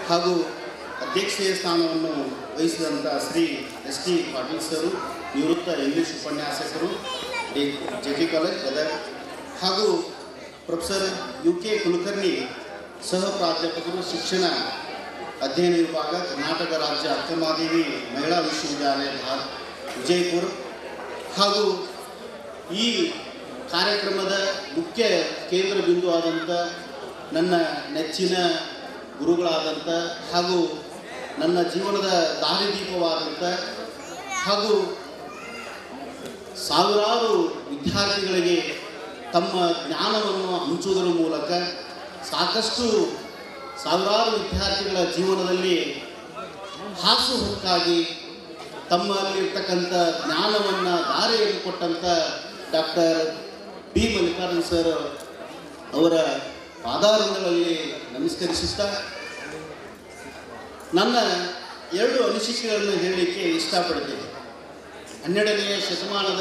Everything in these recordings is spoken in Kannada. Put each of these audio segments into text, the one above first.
ಹಾಗೂ ಅಧ್ಯಕ್ಷೀಯ ಸ್ಥಾನವನ್ನು ವಹಿಸಿದಂಥ Shri S T Patil sir ನಿವೃತ್ತ ಇಂಗ್ಲಿಷ್ ಉಪನ್ಯಾಸಕರು ಜೆ ಟಿ ಕಾಲೇಜ್ ಗದಗ ಹಾಗೂ ಪ್ರೊಫೆಸರ್ ಯು ಕೆ ಕುಲಕರ್ಣಿ ಸಹ ಪ್ರಾಧ್ಯಾಪಕರು ಶಿಕ್ಷಣ ಅಧ್ಯಯನ ವಿಭಾಗ ಕರ್ನಾಟಕ ರಾಜ್ಯ ಅಕ್ಕಮಾದೇವಿ ಮಹಿಳಾ ವಿಶ್ವವಿದ್ಯಾಲಯ ಭಾರ ವಿಜಯಪುರ ಹಾಗೂ ಈ ಕಾರ್ಯಕ್ರಮದ ಮುಖ್ಯ ಕೇಂದ್ರ ಬಿಂದು ಆದಂಥ ನನ್ನ ನೆಚ್ಚಿನ ಗುರುಗಳಾದಂಥ ಹಾಗೂ ನನ್ನ ಜೀವನದ ದಾರಿದೀಪವಾದಂಥ ಹಾಗೂ ಸಾವಿರಾರು ವಿದ್ಯಾರ್ಥಿಗಳಿಗೆ ತಮ್ಮ ಜ್ಞಾನವನ್ನು ಹಂಚುವುದರ ಮೂಲಕ ಸಾಕಷ್ಟು ಸಾವಿರಾರು ವಿದ್ಯಾರ್ಥಿಗಳ ಜೀವನದಲ್ಲಿ ಹಾಸು ಹೊಕ್ಕಾಗಿ ತಮ್ಮಲ್ಲಿರ್ತಕ್ಕಂಥ ಜ್ಞಾನವನ್ನು ದಾರಿಯನ್ನು ಕೊಟ್ಟಂಥ ಡಾಕ್ಟರ್ ಬಿ ಮಲ್ಲಿಕಾರ್ಜುನ್ ಸರ್ ಅವರ ಪಾದಾರಗಳಲ್ಲಿ ನಮಸ್ಕರಿಸುತ್ತಾ ನನ್ನ ಎರಡು ಅನಿಸಿಕೆಗಳನ್ನು ಹೇಳಲಿಕ್ಕೆ ಇಷ್ಟಪಡ್ತೇನೆ ಹನ್ನೆರಡನೆಯ ಶತಮಾನದ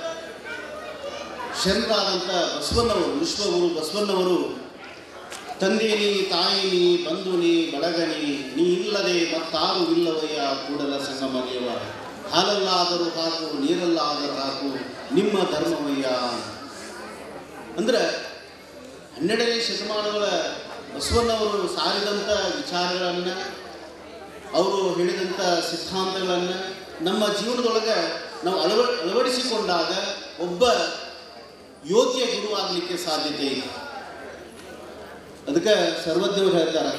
ಶರಣರಾದಂಥ ಬಸವಣ್ಣವರು ವಿಶ್ವಗುರು ಬಸವಣ್ಣವರು ತಂದೆ ನೀ ತಾಯಿ ನೀ ಬಂಧು ನೀ ಬಳಗ ನೀ ನೀ ಇಲ್ಲದೆ ಮತ್ತಾರು ಇಲ್ಲವಯ್ಯ ಕೂಡಲ ಸಂಗಮ ದೇವ ಹಾಲಲ್ಲಾದರೂ ಹಾಕು ನೀರಲ್ಲಾದರೂ ಹಾಕು ನಿಮ್ಮ ಧರ್ಮವಯ್ಯ ಅಂದ್ರೆ ಹನ್ನೆರಡನೇ ಶತಮಾನಗಳ ಬಸವಣ್ಣವರು ಸಾರಿದಂಥ ವಿಚಾರಗಳನ್ನು ಅವರು ಹೇಳಿದಂಥ ಸಿದ್ಧಾಂತಗಳನ್ನು ನಮ್ಮ ಜೀವನದೊಳಗೆ ನಾವು ಅಳವ ಅಳವಡಿಸಿಕೊಂಡಾಗ ಒಬ್ಬ ಯೋಗ್ಯ ಗುರು ಆಗಲಿಕ್ಕೆ ಸಾಧ್ಯತೆ ಇದೆ ಅದಕ್ಕೆ ಸರ್ವಜ್ಞವ್ರು ಹೇಳ್ತಾರೆ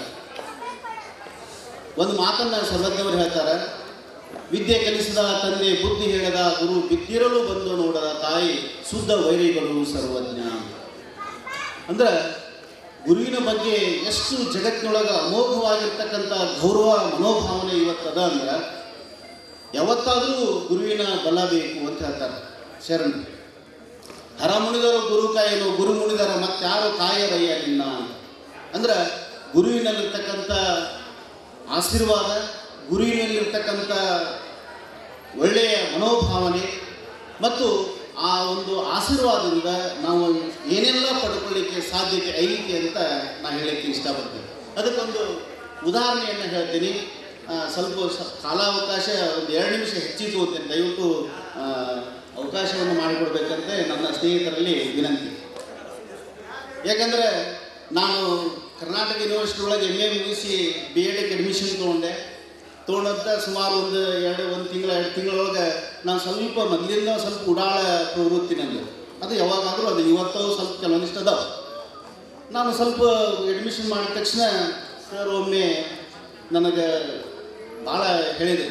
ಒಂದು ಮಾತನ್ನ ಸರ್ವಜ್ಞವ್ರು ಹೇಳ್ತಾರೆ ವಿದ್ಯೆ ಕಲಿಸಿದ ತಂದೆ ಬುದ್ಧಿ ಹೇಳದ ಗುರು ಬಿದ್ದಿರಲು ಬಂದು ನೋಡದ ತಾಯಿ ಶುದ್ಧ ವೈರಿಗಳು ಸರ್ವಜ್ಞ ಅಂದ್ರೆ ಗುರುವಿನ ಬಗ್ಗೆ ಎಷ್ಟು ಜಗತ್ತಿನೊಳಗೆ ಅಮೋಘವಾಗಿರ್ತಕ್ಕಂಥ ಗೌರವ ಮನೋಭಾವನೆ ಇವತ್ತದ ಅಂದ್ರೆ ಯಾವತ್ತಾದರೂ ಗುರುವಿನ ಬಲ ಬೇಕು ಅಂತ ಹೇಳ್ತಾರೆ ಶರಣರು ಹರ ಮುನಿದರು ಗುರು ಕಾಯನು ಗುರು ಮುನಿದರ ಮತ್ತಾರು ಕಾಯರಯ್ಯ ನಿನ್ನ ಅಂತ ಅಂದ್ರೆ ಗುರುವಿನಲ್ಲಿರ್ತಕ್ಕಂಥ ಆಶೀರ್ವಾದ ಗುರುವಿನಲ್ಲಿರ್ತಕ್ಕಂಥ ಒಳ್ಳೆಯ ಮನೋಭಾವನೆ ಮತ್ತು ಆ ಒಂದು ಆಶೀರ್ವಾದದಿಂದ ನಾವು ಏನೆಲ್ಲ ಪಡ್ಕೊಳ್ಳಿಕ್ಕೆ ಸಾಧ್ಯತೆ ಐತಿ ಅಂತ ನಾನು ಹೇಳಕ್ಕೆ ಇಷ್ಟಪಡ್ತೀನಿ ಅದಕ್ಕೊಂದು ಉದಾಹರಣೆಯನ್ನು ಹೇಳ್ತೀನಿ ಆ, ಸ್ವಲ್ಪ ಸ- ಕಾಲಾವಕಾಶ ಒಂದು ಎರಡು ನಿಮಿಷ ಹೆಚ್ಚಿಗೆ ತಗೋತೇನೆ ದಯವಿಟ್ಟು ಆ, ಅವಕಾಶವನ್ನು ಮಾಡಿಕೊಡ್ಬೇಕಂತ ನನ್ನ ಸ್ನೇಹಿತರಲ್ಲಿ ವಿನಂತಿ ಯಾಕಂದರೆ ನಾನು ಕರ್ನಾಟಕ ಯೂನಿವರ್ಸಿಟಿ ಒಳಗೆ ಎಮ್ ಎ ಮುಗಿಸಿ ಬಿ ಎಡ್ಗೆ ಅಡ್ಮಿಷನ್ ತೊಗೊಂಡೆ ತೊಗೊಂಡಂತ ಸುಮಾರು ಒಂದು ಎರಡು ಒಂದು ತಿಂಗಳ ಎರಡು ತಿಂಗಳೊಳಗೆ ನಾನು ಸ್ವಲ್ಪ ಮೊದಲಿಂದ ಸ್ವಲ್ಪ ಉಡಾಳ ಪ್ರವೃತ್ತಿ ನನಗೆ ಅದು ಯಾವಾಗಾದರೂ ಅದು ಇವತ್ತು ಸ್ವಲ್ಪ ಕೆಲವೊಂದಿಷ್ಟು ಅದಾವ ನಾನು ಸ್ವಲ್ಪ ಅಡ್ಮಿಷನ್ ಮಾಡಿದ ತಕ್ಷಣ ಸರ್ ಒಮ್ಮೆ ನನಗೆ ಭಾಳ ಹೇಳಿದೆ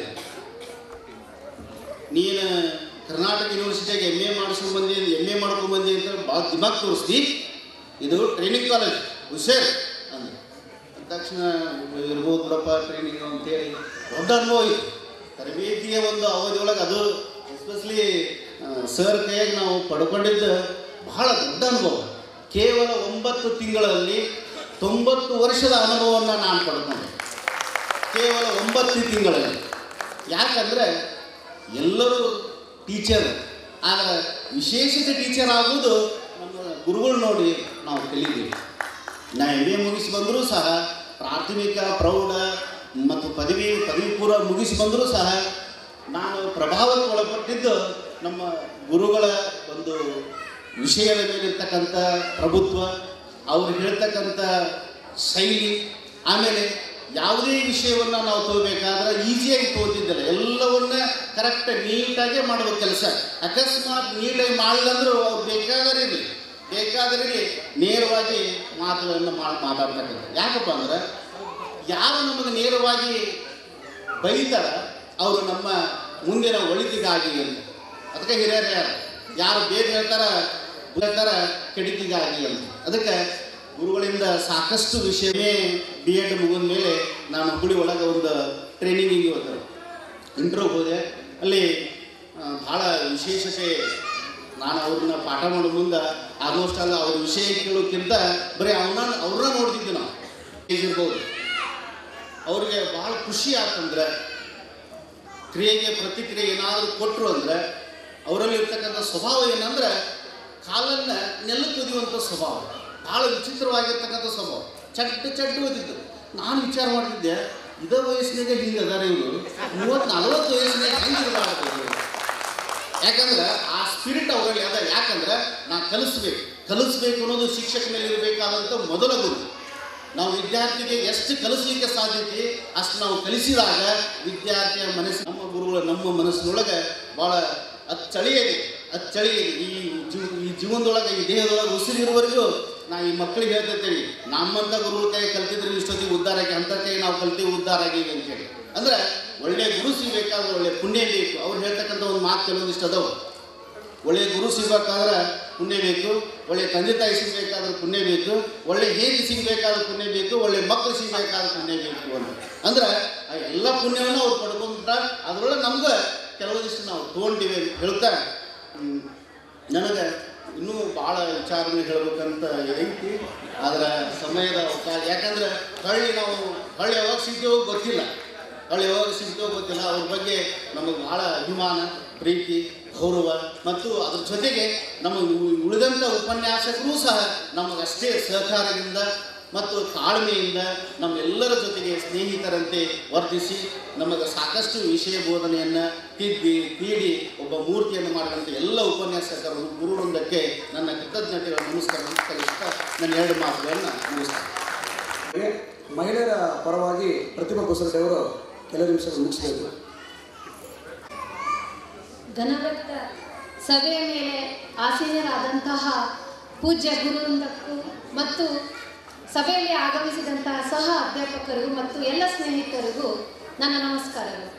ನೀನು ಕರ್ನಾಟಕ ಯೂನಿವರ್ಸಿಟಿಯಾಗ ಎಮ್ ಎ ಮಾಡಿಸ್ಕೊಂಡು ಬಂದಿ ಎಮ್ ಎ ಮಾಡ್ಕೊಂಡು ಬಂದಿ ಅಂತ ಭಾಳ ದಿಮಾಗ್ ತೋರಿಸ್ತಿ ಇದು ಟ್ರೈನಿಂಗ್ ಕಾಲೇಜ್ ಹುಷಾರ್ ಅಂದೆ ಅಂದ ತಕ್ಷಣ ಇರ್ಬೋದು ಬಿಡಪ್ಪ ಟ್ರೈನಿಂಗ್ ಅಂತೇಳಿ ದೊಡ್ಡ ಅನುಭವ ಇತ್ತು ತರಬೇತಿಯ ಒಂದು ಅವಧಿಯೊಳಗೆ ಅದು ಎಸ್ಪೆಷಲಿ ಸರ್ ಕೈಯಾಗಿ ನಾವು ಪಡ್ಕೊಂಡಿದ್ದು ಬಹಳ ದೊಡ್ಡ ಅನುಭವ ಕೇವಲ ಒಂಬತ್ತು ತಿಂಗಳಲ್ಲಿ ತೊಂಬತ್ತು ವರ್ಷದ ಅನುಭವವನ್ನು ನಾನು ಪಡ್ಕೊಂಡೆ ಕೇವಲ ಒಂಬತ್ತು ತಿಂಗಳಲ್ಲಿ ಯಾಕಂದರೆ ಎಲ್ಲರೂ ಟೀಚರ್ ಆದರೆ ವಿಶೇಷತೆ ಟೀಚರ್ ಆಗುವುದು ನಮ್ಮ ಗುರುಗಳು ನೋಡಿ ನಾವು ಕಲಿತೀವಿ ನಾ ಎಮ್ ಎ ಮುಗಿಸಿ ಬಂದರೂ ಸಹ ಪ್ರಾಥಮಿಕ ಪ್ರೌಢ ಮತ್ತು ಪದವಿ ಪದವಿ ಪೂರ್ವ ಮುಗಿಸಿ ಬಂದರೂ ಸಹ ನಾನು ಪ್ರಭಾವಕ್ಕೆ ಒಳಪಟ್ಟಿದ್ದು ನಮ್ಮ ಗುರುಗಳ ಒಂದು ವಿಷಯದ ಮೇಲಿರ್ತಕ್ಕಂಥ ಪ್ರಭುತ್ವ ಅವ್ರು ಹೇಳ್ತಕ್ಕಂಥ ಶೈಲಿ ಆಮೇಲೆ ಯಾವುದೇ ವಿಷಯವನ್ನು ನಾವು ತಗೋಬೇಕಾದ್ರೆ ಈಸಿಯಾಗಿ ತಗೋತಿದ್ದಿಲ್ಲ ಎಲ್ಲವನ್ನ ಕರೆಕ್ಟ್ ನೀಟಾಗೆ ಮಾಡಬೇಕು ಕೆಲಸ ಅಕಸ್ಮಾತ್ ನೀಟಾಗಿ ಮಾಡಲಿಲ್ಲ ಅಂದರೂ ಅವ್ರು ಬೇಕಾದರೆ ಇರಲಿ ಬೇಕಾದರೆ ಇರಲಿ ನೇರವಾಗಿ ಮಾತುಗಳನ್ನು ಮಾ ಮಾತಾಡ್ತಕ್ಕಂಥ ಯಾಕಪ್ಪ ಅಂದ್ರೆ ಯಾರು ನಮಗೆ ನೇರವಾಗಿ ಬೈತಾರ ಅವರು ನಮ್ಮ ಮುಂದಿನ ಒಳಿತಿಗಾಗಿ ಅಂತ ಅದಕ್ಕೆ ಹಿರಿಯರು ಯಾರು ಯಾರು ಬೇಗ ಹೇಳ್ತಾರ ಹೇಳ್ತಾರ ಕೆಡುಕಿಗಾಗಿ ಅಂತ ಅದಕ್ಕೆ ಗುರುಗಳಿಂದ ಸಾಕಷ್ಟು ವಿಷಯವೇ ಬಿ ಎಡ್ ಮುಗಿದ ಮೇಲೆ ನಾನು ಹುಬ್ಬಳ್ಳಿ ಒಳಗೆ ಒಂದು ಟ್ರೈನಿಂಗಿಗೆ ಹೋದೆ ಇಂಟ್ರೋಗೆ ಹೋದೆ ಅಲ್ಲಿ ಆ, ಭಾಳ ವಿಶೇಷತೆ ನಾನು ಅವ್ರನ್ನ ಪಾಠ ಮಾಡೋ ಮುಂದೆ ಆಲ್ಮೋಸ್ಟ್ ಅಲ್ಲ ಅವ್ರ ವಿಷಯ ಕೇಳೋಕ್ಕಿಂತ ಬರೀ ಅವನ್ನ ಅವ್ರನ್ನ ನೋಡ್ತಿದ್ದೆ ನಾವು ಇರ್ಬೋದು ಅವ್ರಿಗೆ ಭಾಳ ಖುಷಿ ಆತಂದ್ರೆ ಕ್ರಿಯೆಗೆ ಪ್ರತಿಕ್ರಿಯೆ ಏನಾದರೂ ಕೊಟ್ಟರು ಅಂದರೆ ಅವರಲ್ಲಿ ಇರ್ತಕ್ಕಂಥ ಸ್ವಭಾವ ಏನಂದ್ರೆ ಕಾಲನ್ನು ನೆಲಕ್ಕೆ ಒದಿಯುವಂಥ ಸ್ವಭಾವ ಭಾಳ ವಿಚಿತ್ರವಾಗಿರ್ತಕ್ಕಂಥ ಸ್ವಭಾವ ಚಟ್ಟು ಚಟ್ಟು ಓದಿದ್ದು ನಾನು ವಿಚಾರ ಮಾಡ್ತಿದ್ದೆ ಇದ ವಯಸ್ಸಿನಾಗ ಹಿಂಗೆ ಅದಾರ ಇವರು ಮೂವತ್ತು ನಲವತ್ತು ವಯಸ್ಸಿನಾಗ ಹೆಂಗೆ ಇರಬಾರ್ದು ಇವ್ರು? ಯಾಕಂದ್ರೆ ಆ ಸ್ಪಿರಿಟ್ ಅವರಲ್ಲಿ ಅದ ಯಾಕಂದ್ರೆ ನಾ ಕಲಿಸ್ಬೇಕು ಕಲಿಸ್ಬೇಕು ಅನ್ನೋದು ಶಿಕ್ಷಕನಲ್ಲಿ ಇರಬೇಕಾದಂಥ ಮೊದಲ ಗುರು ನಾವು ವಿದ್ಯಾರ್ಥಿಗೆ ಎಷ್ಟು ಕಲಿಸ್ಲಿಕ್ಕೆ ಸಾಧ್ಯತೆ ಅಷ್ಟು ನಾವು ಕಲಿಸಿದಾಗ ವಿದ್ಯಾರ್ಥಿಯ ಮನಸ್ಸು ನಮ್ಮ ಗುರುಗಳ ನಮ್ಮ ಮನಸ್ಸಿನೊಳಗೆ ಭಾಳ ಅಚ್ಚಳಿಯದೆ ಅಚ್ಚಳಿಯದೆ ಈ ಜೀವ ಈ ಜೀವನದೊಳಗೆ ಈ ದೇಹದೊಳಗೆ ಉಸಿರಿರುವವರೆಗೂ ನಾ ಈ ಮಕ್ಕಳಿಗೆ ಹೇಳ್ತಿರ್ತೇನೆ ನಮ್ಮಂಥ ಗುರುಗಳ ಕೈ ಕಲ್ತಿದ್ರೆ ಇಷ್ಟೊತ್ತಿಗೆ ಉದ್ಧಾರ ಆಗಿ ಅಂಥ ಕೈ ನಾವು ಕಲ್ತೀವಿ ಉದ್ಧಾರ ಆಗೀವಿ ಅಂತೇಳಿ ಅಂದ್ರೆ ಒಳ್ಳೆ ಗುರು ಸಿಗ್ಬೇಕಾದ್ರೆ ಒಳ್ಳೆ ಪುಣ್ಯ ಬೇಕು ಅವ್ರು ಹೇಳ್ತಕ್ಕಂಥ ಒಂದು ಮಾತು ಕೆಲವೊಂದಿಷ್ಟು ಅದಾವೆ ಒಳ್ಳೆ ಗುರು ಸಿಗ್ಬೇಕಾದ್ರೆ ಪುಣ್ಯ ಬೇಕು ಒಳ್ಳೆ ತಂದೆ ತಾಯಿ ಸಿಗ್ಬೇಕಾದ್ರೆ ಪುಣ್ಯ ಬೇಕು ಒಳ್ಳೆ ಹೇಗೆ ಸಿಗ್ಬೇಕಾದ್ರೆ ಪುಣ್ಯ ಬೇಕು ಒಳ್ಳೆ ಮಕ್ಕಳು ಸಿಗ್ಬೇಕಾದ್ರೆ ಪುಣ್ಯ ಬೇಕು ಅಂತ ಅಂದ್ರೆ ಆ ಎಲ್ಲ ಪುಣ್ಯವನ್ನು ಅವ್ರು ಪಡ್ಕೊಂಡ್ರ ಅದರೊಳಗೆ ನಮ್ಗೆ ಕೆಲವೊಂದಿಷ್ಟು ನಾವು ತೊಗೊಂಡಿವಿ ಅಂತ ಹೇಳ್ತಾ ಹ್ಮ್, ನನಗೆ ಇನ್ನೂ ಭಾಳ ವಿಚಾರನೆ ಹೇಳ್ಬೇಕಂತ ಐತಿ ಆದ್ರೆ ಸಮಯದ ಅವಕಾಶ ಯಾಕಂದ್ರೆ ಹಳ್ಳಿ ನಾವು ಹಳ್ಳಿ ಯಾವಾಗ ಸಿಗ್ತೇವೋ ಗೊತ್ತಿಲ್ಲ ಹಳ್ಳಿ ಯಾವಾಗ ಸಿಗ್ತೇವೋ ಗೊತ್ತಿಲ್ಲ ಅವ್ರ ಬಗ್ಗೆ ನಮಗೆ ಭಾಳ ಅಭಿಮಾನ ಪ್ರೀತಿ ಗೌರವ ಮತ್ತು ಅದ್ರ ಜೊತೆಗೆ ನಮ್ಮ ಉ- ಉಳಿದಂಥ ಉಪನ್ಯಾಸಕರು ಸಹ ನಮಗಷ್ಟೇ ಸಹಕಾರದಿಂದ ಮತ್ತು ತಾಳ್ಮೆಯಿಂದ ನಮ್ಮೆಲ್ಲರ ಜೊತೆಗೆ ಸ್ನೇಹಿತರಂತೆ ವರ್ತಿಸಿ ನಮಗೆ ಸಾಕಷ್ಟು ವಿಷಯ ಬೋಧನೆಯನ್ನು ತಿದ್ದಿ ತೀಡಿ ಒಬ್ಬ ಮೂರ್ತಿಯನ್ನು ಮಾಡಿದಂಥ ಎಲ್ಲ ಉಪನ್ಯಾಸಕರು ಗುರುವೃಂದಕ್ಕೆ ನನ್ನ ಕೃತಜ್ಞತೆಗಳ ನಮಸ್ಕಾರವನ್ನು ಸಲ್ಲಿಸ್ತಾ ನನ್ನ ಎರಡು ಮಾತುಗಳನ್ನು ಮುಗಿಸ್ತೇನೆ ಮಹಿಳೆಯರ ಪರವಾಗಿ ಪ್ರತಿಭಾ ಕುಸರಟೆ ಅವರು ಕೆಲವು ನಿಮಿಷಗಳು ಮುಗಿಸಬೇಕು ಘನವ್ಯಕ್ತ ಸಭೆಯ ಮೇಲೆ ಆಸೀನರಾದಂತಹ ಪೂಜ್ಯ ಗುರುವೃಂದಕ್ಕೂ ಮತ್ತು ಸಭೆಯಲ್ಲಿ ಆಗಮಿಸಿದಂತಹ ಸಹ ಅಧ್ಯಾಪಕರಿಗೂ ಮತ್ತು ಎಲ್ಲ ಸ್ನೇಹಿತರಿಗೂ ನನ್ನ ನಮಸ್ಕಾರಗಳು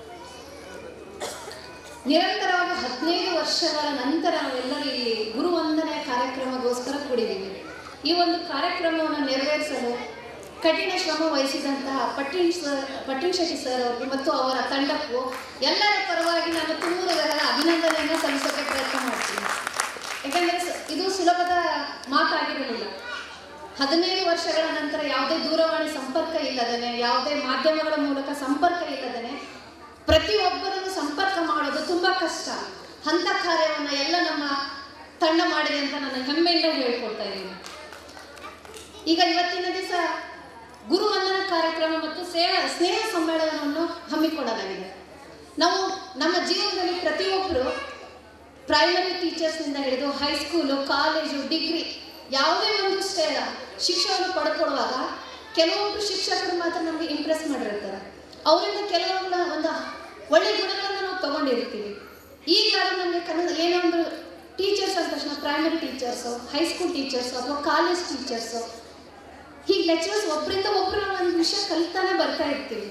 ನಿರಂತರವಾಗಿ ಹದಿನೈದು ವರ್ಷಗಳ ನಂತರ ನಾವೆಲ್ಲರೂ ಈ ಗುರುವಂದನೆ ಕಾರ್ಯಕ್ರಮಗೋಸ್ಕರ ಕೂಡಿದ್ದೀವಿ ಈ ಒಂದು ಕಾರ್ಯಕ್ರಮವನ್ನು ನೆರವೇರಿಸಲು ಕಠಿಣ ಶ್ರಮ ವಹಿಸಿದಂತಹ ಪಟ್ಟಿಣ್ ಸರ್ ಪಟ್ಟಿಣ್ ಶೆಟ್ಟಿ ಸರ್ ಅವರಿಗೆ ಮತ್ತು ಅವರ ತಂಡಕ್ಕೂ ಎಲ್ಲರ ಪರವಾಗಿ ನಾನು ತುಂಬುವುದರ ಅಭಿನಂದನೆಯನ್ನು ಸಲ್ಲಿಸೋಕ್ಕೆ ಪ್ರಯತ್ನ ಮಾಡ್ತೀನಿ ಯಾಕಂದರೆ ಸ- ಇದು ಸುಲಭದ ಮಾತಾಗಿರಲಿಲ್ಲ ಹದಿನೈದು ವರ್ಷಗಳ ನಂತರ ಯಾವುದೇ ದೂರವಾಣಿ ಸಂಪರ್ಕ ಇಲ್ಲದನೆ ಯಾವುದೇ ಮಾಧ್ಯಮಗಳ ಮೂಲಕ ಸಂಪರ್ಕ ಇಲ್ಲದನೆ ಪ್ರತಿಯೊಬ್ಬರನ್ನು ಸಂಪರ್ಕ ಮಾಡೋದು ತುಂಬ ಕಷ್ಟ ಅಂಥ ಕಾರ್ಯವನ್ನು ಎಲ್ಲ ನಮ್ಮ ತಂಡ ಮಾಡಿದೆ ಅಂತ ನಾನು ಹೆಮ್ಮೆಯಿಂದ ಹೇಳ್ಕೊಳ್ತಾ ಇದ್ದೀನಿ ಈಗ ಇವತ್ತಿನ ದಿವಸ ಗುರುವಂದನ ಕಾರ್ಯಕ್ರಮ ಮತ್ತು ಸೇವಾ ಸ್ನೇಹ ಸಮ್ಮೇಳನವನ್ನು ಹಮ್ಮಿಕೊಳ್ಳಲಾಗಿದೆ ನಾವು ನಮ್ಮ ಜೀವನದಲ್ಲಿ ಪ್ರತಿಯೊಬ್ಬರು ಪ್ರೈಮರಿ ಟೀಚರ್ಸ್ನಿಂದ ಹಿಡಿದು ಹೈಸ್ಕೂಲು ಕಾಲೇಜು ಡಿಗ್ರಿ ಯಾವುದೇ ಒಂದು ಸ್ಟೇ ಶಿಕ್ಷಣವನ್ನು ಪಡ್ಕೊಳ್ಳುವಾಗ ಕೆಲವೊಬ್ಬರು ಶಿಕ್ಷಕರು ಮಾತ್ರ ನಮಗೆ ಇಂಪ್ರೆಸ್ ಮಾಡಿರ್ತಾರೆ ಅವರಿಂದ ಕೆಲವೊಂದು ಒಂದು ಒಳ್ಳೆ ಗುಣಗಳನ್ನು ನಾವು ತಗೊಂಡಿರ್ತೀವಿ ಈಗಾದ್ರೂ ನಮಗೆ ಕನ್ನಡ ಏನೋ ಒಂದು ಟೀಚರ್ಸ್ ಅಂದ ತಕ್ಷಣ ಪ್ರೈಮರಿ ಟೀಚರ್ಸು ಹೈಸ್ಕೂಲ್ ಟೀಚರ್ಸು ಅಥವಾ ಕಾಲೇಜ್ ಟೀಚರ್ಸು ಹೀಗೆ ಲೆಕ್ಚರರ್ಸ್ ಒಬ್ಬರಿಂದ ಒಬ್ಬರು ನಾವು ಒಂದು ವಿಷಯ ಕಲಿತಾನೆ ಬರ್ತಾ ಇರ್ತೀವಿ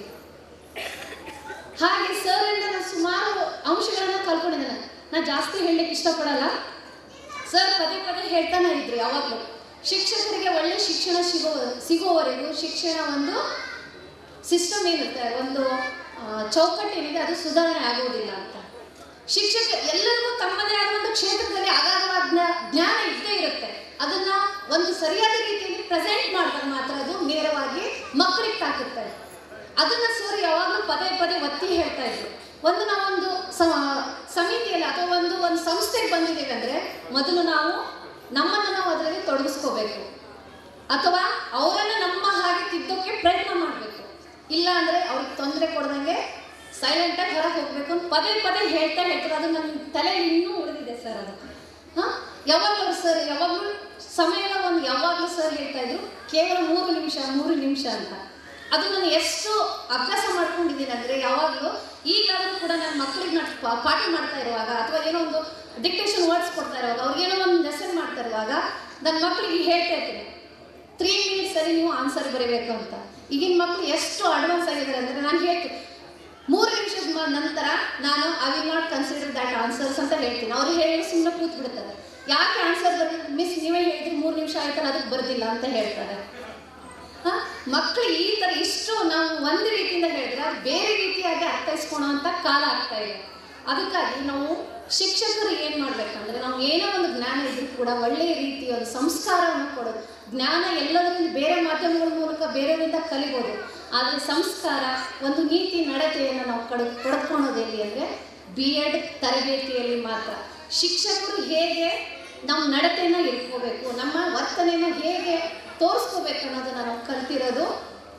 ಹಾಗೆ ಸರ್ ಇಂದ ನಾನು ಸುಮಾರು ಅಂಶಗಳನ್ನ ಕಲ್ಕೊಂಡಿದ್ದೇನೆ ನಾನು ಜಾಸ್ತಿ ಹೇಳಲಿಕ್ಕೆ ಇಷ್ಟಪಡಲ್ಲ ಸರ್ ಪದೇ ಪದೇ ಹೇಳ್ತಾನೆ ಇದ್ರು ಯಾವಾಗಲೂ ಶಿಕ್ಷಕರಿಗೆ ಒಳ್ಳೆ ಶಿಕ್ಷಣ ಸಿಗೋ ಸಿಗೋವರೆಗೂ ಶಿಕ್ಷಣ ಒಂದು ಸಿಸ್ಟಮ್ ಏನಿರುತ್ತೆ ಒಂದು ಆ, ಚೌಕಟ್ಟು ಏನಿದೆ ಅದು ಸುಧಾರಣೆ ಆಗುವುದಿಲ್ಲ ಅಂತ ಶಿಕ್ಷಕ ಎಲ್ಲರಿಗೂ ತಮ್ಮದೇ ಆದ ಒಂದು ಕ್ಷೇತ್ರದಲ್ಲಿ ಅಗಾಧವಾದ ಜ್ಞಾ- ಜ್ಞಾನ ಇದ್ದೇ ಇರುತ್ತೆ ಅದನ್ನ ಒಂದು ಸರಿಯಾದ ರೀತಿಯಲ್ಲಿ ಪ್ರೆಸೆಂಟ್ ಮಾಡಿದಾಗ ಮಾತ್ರ ಅದು ನೇರವಾಗಿ ಮಕ್ಕಳಿಗೆ ತಾಕುತ್ತದೆ ಅದನ್ನ ಸರ್ ಯಾವಾಗಲೂ ಪದೇ ಪದೇ ಒತ್ತಿ ಹೇಳ್ತಾ ಇದ್ರು ಒಂದು ನಾವೊಂದು ಸ- ಸಮಿತಿಯಲ್ಲಿ ಅಥವಾ ಒಂದು ಒಂದು ಸಂಸ್ಥೆಗೆ ಬಂದಿದ್ದೀವಿ ಅಂದ್ರೆ ಮೊದಲು ನಾವು ನಮ್ಮನ್ನು ನಾವು ಅದರಲ್ಲಿ ತೊಡಗಿಸ್ಕೋಬೇಕು ಅಥವಾ ಅವರನ್ನ ನಮ್ಮ ಹಾಗೆ ತಿದ್ದೋಕೆ ಪ್ರಯತ್ನ ಮಾಡಬೇಕು ಇಲ್ಲ ಅಂದ್ರೆ ಅವ್ರಿಗೆ ತೊಂದರೆ ಕೊಡ್ದಂಗೆ ಸೈಲೆಂಟಾಗಿ ಹೊರಗೆ ಹೋಗ್ಬೇಕು ಅಂತ ಪದೇ ಪದೇ ಹೇಳ್ತಾ ಹೇಳ್ತಾರೆ ಅದು ನನ್ನ ತಲೆಯಲ್ಲಿ ಇನ್ನೂ ಉಳಿದಿದೆ ಸರ್ ಅದು ಹಾ ಯಾವಾಗಲೂ ಸರ್ ಯಾವಾಗಲೂ ಸಮಯದ ಒಂದು ಯಾವಾಗಲೂ ಸರ್ ಹೇಳ್ತಾ ಇದ್ರು ಕೇವಲ ಮೂರು ನಿಮಿಷ ಮೂರು ನಿಮಿಷ ಅಂತ ಅದು ನಾನು ಎಷ್ಟು ಅಭ್ಯಾಸ ಮಾಡ್ಕೊಂಡಿದ್ದೀನಿ ಅಂದ್ರೆ ಯಾವಾಗಲೂ ಈಗಾದರೂ ಕೂಡ ನನ್ನ ಮಕ್ಕಳಿಗೆ ನಾನು ಪಾ- ಪಾಠ ಮಾಡ್ತಾ ಇರುವಾಗ ಅಥವಾ ಏನೋ ಒಂದು ಡಿಕ್ಟೇಷನ್ ವರ್ಡ್ಸ್ ಕೊಡ್ತಾ ಇರುವಾಗ ಅವ್ರಿಗೇನೋ ಒಂದು ಲೆಸನ್ ಮಾಡ್ತಾ ಇರುವಾಗ ನನ್ನ ಮಕ್ಕಳಿಗೆ ಹೇಳ್ತಾ ಇರ್ತೀನಿ ತ್ರೀ ಮಿನಿಟ್ಸ್ ಅಲ್ಲಿ ನೀವು ಆನ್ಸರ್ ಬರೀಬೇಕು ಅಂತ ಈಗಿನ ಮಕ್ಕಳು ಎಷ್ಟು ಅಡ್ವಾನ್ಸ್ ಆಗಿದ್ದಾರೆ ಅಂದ್ರೆ ನಾನು ಹೇಳ್ತೀನಿ ಮೂರು ನಿಮಿಷದ ಮ- ನಂತರ ನಾನು I will not consider that answers ಅಂತ ಹೇಳ್ತೀನಿ ಅವ್ರು ಹೇಳಿ ಸುಮ್ಮನೆ ಕೂತ್ ಬಿಡ್ತಾರೆ ಯಾಕೆ ಆನ್ಸರ್ ಬರ್ ಮಿಸ್ ನೀವೇ ಹೇಳಿದ್ರಿ ಮೂರು ನಿಮಿಷ ಆಯ್ತಲ್ಲ ಅದಕ್ಕೆ ಬರ್ದಿಲ್ಲ ಅಂತ ಹೇಳ್ತಾರೆ ಹಾ ಮಕ್ಕಳು ಈ ತರ ಇಷ್ಟು ನಾವು ಒಂದು ರೀತಿಯಿಂದ ಹೇಳಿದ್ರೆ ಅದು ಬೇರೆ ರೀತಿಯಾಗಿ ಅರ್ಥೈಸ್ಕೊಳ್ಳೋಂಥ ಕಾಲ ಆಗ್ತಾ ಇದೆ ಅದಕ್ಕಾಗಿ ನಾವು ಶಿಕ್ಷಕರು ಏನು ಮಾಡ್ಬೇಕಂದ್ರೆ ನಾವು ಏನೋ ಒಂದು ಜ್ಞಾನ ಇದ್ರೂ ಕೂಡ ಒಳ್ಳೆಯ ರೀತಿಯ ಒಂದು ಸಂಸ್ಕಾರವನ್ನು ಕೊಡೋದು ಜ್ಞಾನ ಎಲ್ಲದರಿಂದ ಬೇರೆ ಮಾಧ್ಯಮಗಳ ಮೂಲಕ ಬೇರೆಯವರಿಂದ ಕಲಿಬೋದು ಆದರೆ ಸಂಸ್ಕಾರ ಒಂದು ನೀತಿ ನಡತೆಯನ್ನು ನಾವು ಕಡ ಪಡ್ಕೊಳೋದು ಎಲ್ಲಿ ಅಂದರೆ ಬಿ ಎಡ್ ತರಬೇತಿಯಲ್ಲಿ ಮಾತ್ರ ಶಿಕ್ಷಕರು ಹೇಗೆ ನಮ್ಮ ನಡತೆಯನ್ನು ಇಟ್ಕೋಬೇಕು ನಮ್ಮ ವರ್ತನೆಯನ್ನು ಹೇಗೆ ತೋರಿಸ್ಕೋಬೇಕು ಅನ್ನೋದನ್ನ ನಾವು ಕಲ್ತಿರೋದು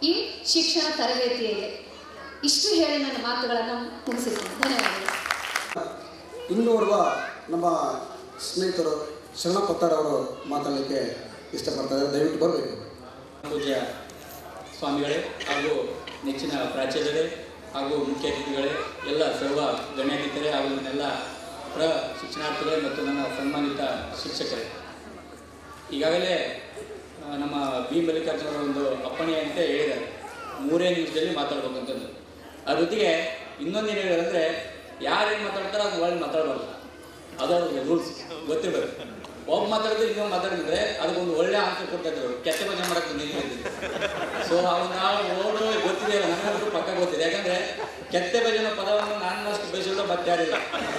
ಈ ಶಿಕ್ಷಣ ತರಬೇತಿಯಲ್ಲಿ ಇಷ್ಟು ಹೇಳಿ ನನ್ನ ಮಾತುಗಳನ್ನು ಮುಗಿಸಿದ್ದೀನಿ ಧನ್ಯವಾದಗಳು ಇನ್ನೋರ್ವ ನಮ್ಮ ಸ್ನೇಹಿತರು ಶರಣಪ್ಪತ್ತಾರ್ ಅವರು ಮಾತಾಡಲಿಕ್ಕೆ ಇಷ್ಟಪಡ್ತಾರೆ ದಯವಿಟ್ಟು ಬರಬೇಕು ಪೂಜ್ಯ ಸ್ವಾಮಿಗಳೇ ಹಾಗೂ ನೆಚ್ಚಿನ ಪ್ರಾಚಾರ್ಯರೇ ಹಾಗೂ ಮುಖ್ಯ ಅತಿಥಿಗಳೇ ಎಲ್ಲ ಸರ್ವ ಗಣ್ಯಾತಿಥಿಗಳೇ ಹಾಗೂ ನನ್ನೆಲ್ಲ ಪ್ರ ಶಿಕ್ಷಣಾರ್ಥಿಗಳೇ ಮತ್ತು ನನ್ನ ಸನ್ಮಾನಿತ ಶಿಕ್ಷಕರೇ ಈಗಾಗಲೇ ಆ, ನಮ್ಮ ಬಿ ಮಲ್ಲಿಕಾರ್ಜುನರ ಒಂದು ಅಪ್ಪಣೆಯಂತೆ ಹೇಳಿದ್ದಾರೆ ಮೂರೇ ನಿಮಿಷದಲ್ಲಿ ಮಾತಾಡ್ಬೇಕಂತಂದು ಅದ್ರ ಜೊತೆಗೆ ಇನ್ನೊಂದೇನು ಹೇಳಿದ್ರೆ ಯಾರೇನು ಮಾತಾಡ್ತಾರೋ ಅದು ಒಳ್ಳೆ ಮಾತಾಡಬಾರ್ದು ಅದರ ರೂಲ್ಸ್ ಗೊತ್ತಿರಬೇಕು ಒಬ್ಬ ಮಾತಾಡಿದ್ರೆ ಇನ್ನೊಂದು ಮಾತಾಡಿದ್ರೆ ಅದಕ್ಕೊಂದು ಒಳ್ಳೆ ಆನ್ಸರ್ ಕೊಡ್ತಾ ಇದ್ರು ಕೆಟ್ಟ ಭಜನೆ ಮಾಡಕ್ಕೆ ನಿಂತಿದ್ದೆ ಸೊ ಅವನ್ನ ಓಡು ಗೊತ್ತಿದೆ ನನಗಂತೂ ಪಕ್ಕ ಗೊತ್ತಿದೆ ಯಾಕಂದ್ರೆ ಕೆಟ್ಟ ಭಜನ ಪದವನ್ನು ನಾನು ಅಷ್ಟು ಬಯಸಿಲ್ಲ ಮತ್ತೆ ಯಾರಿಲ್ಲ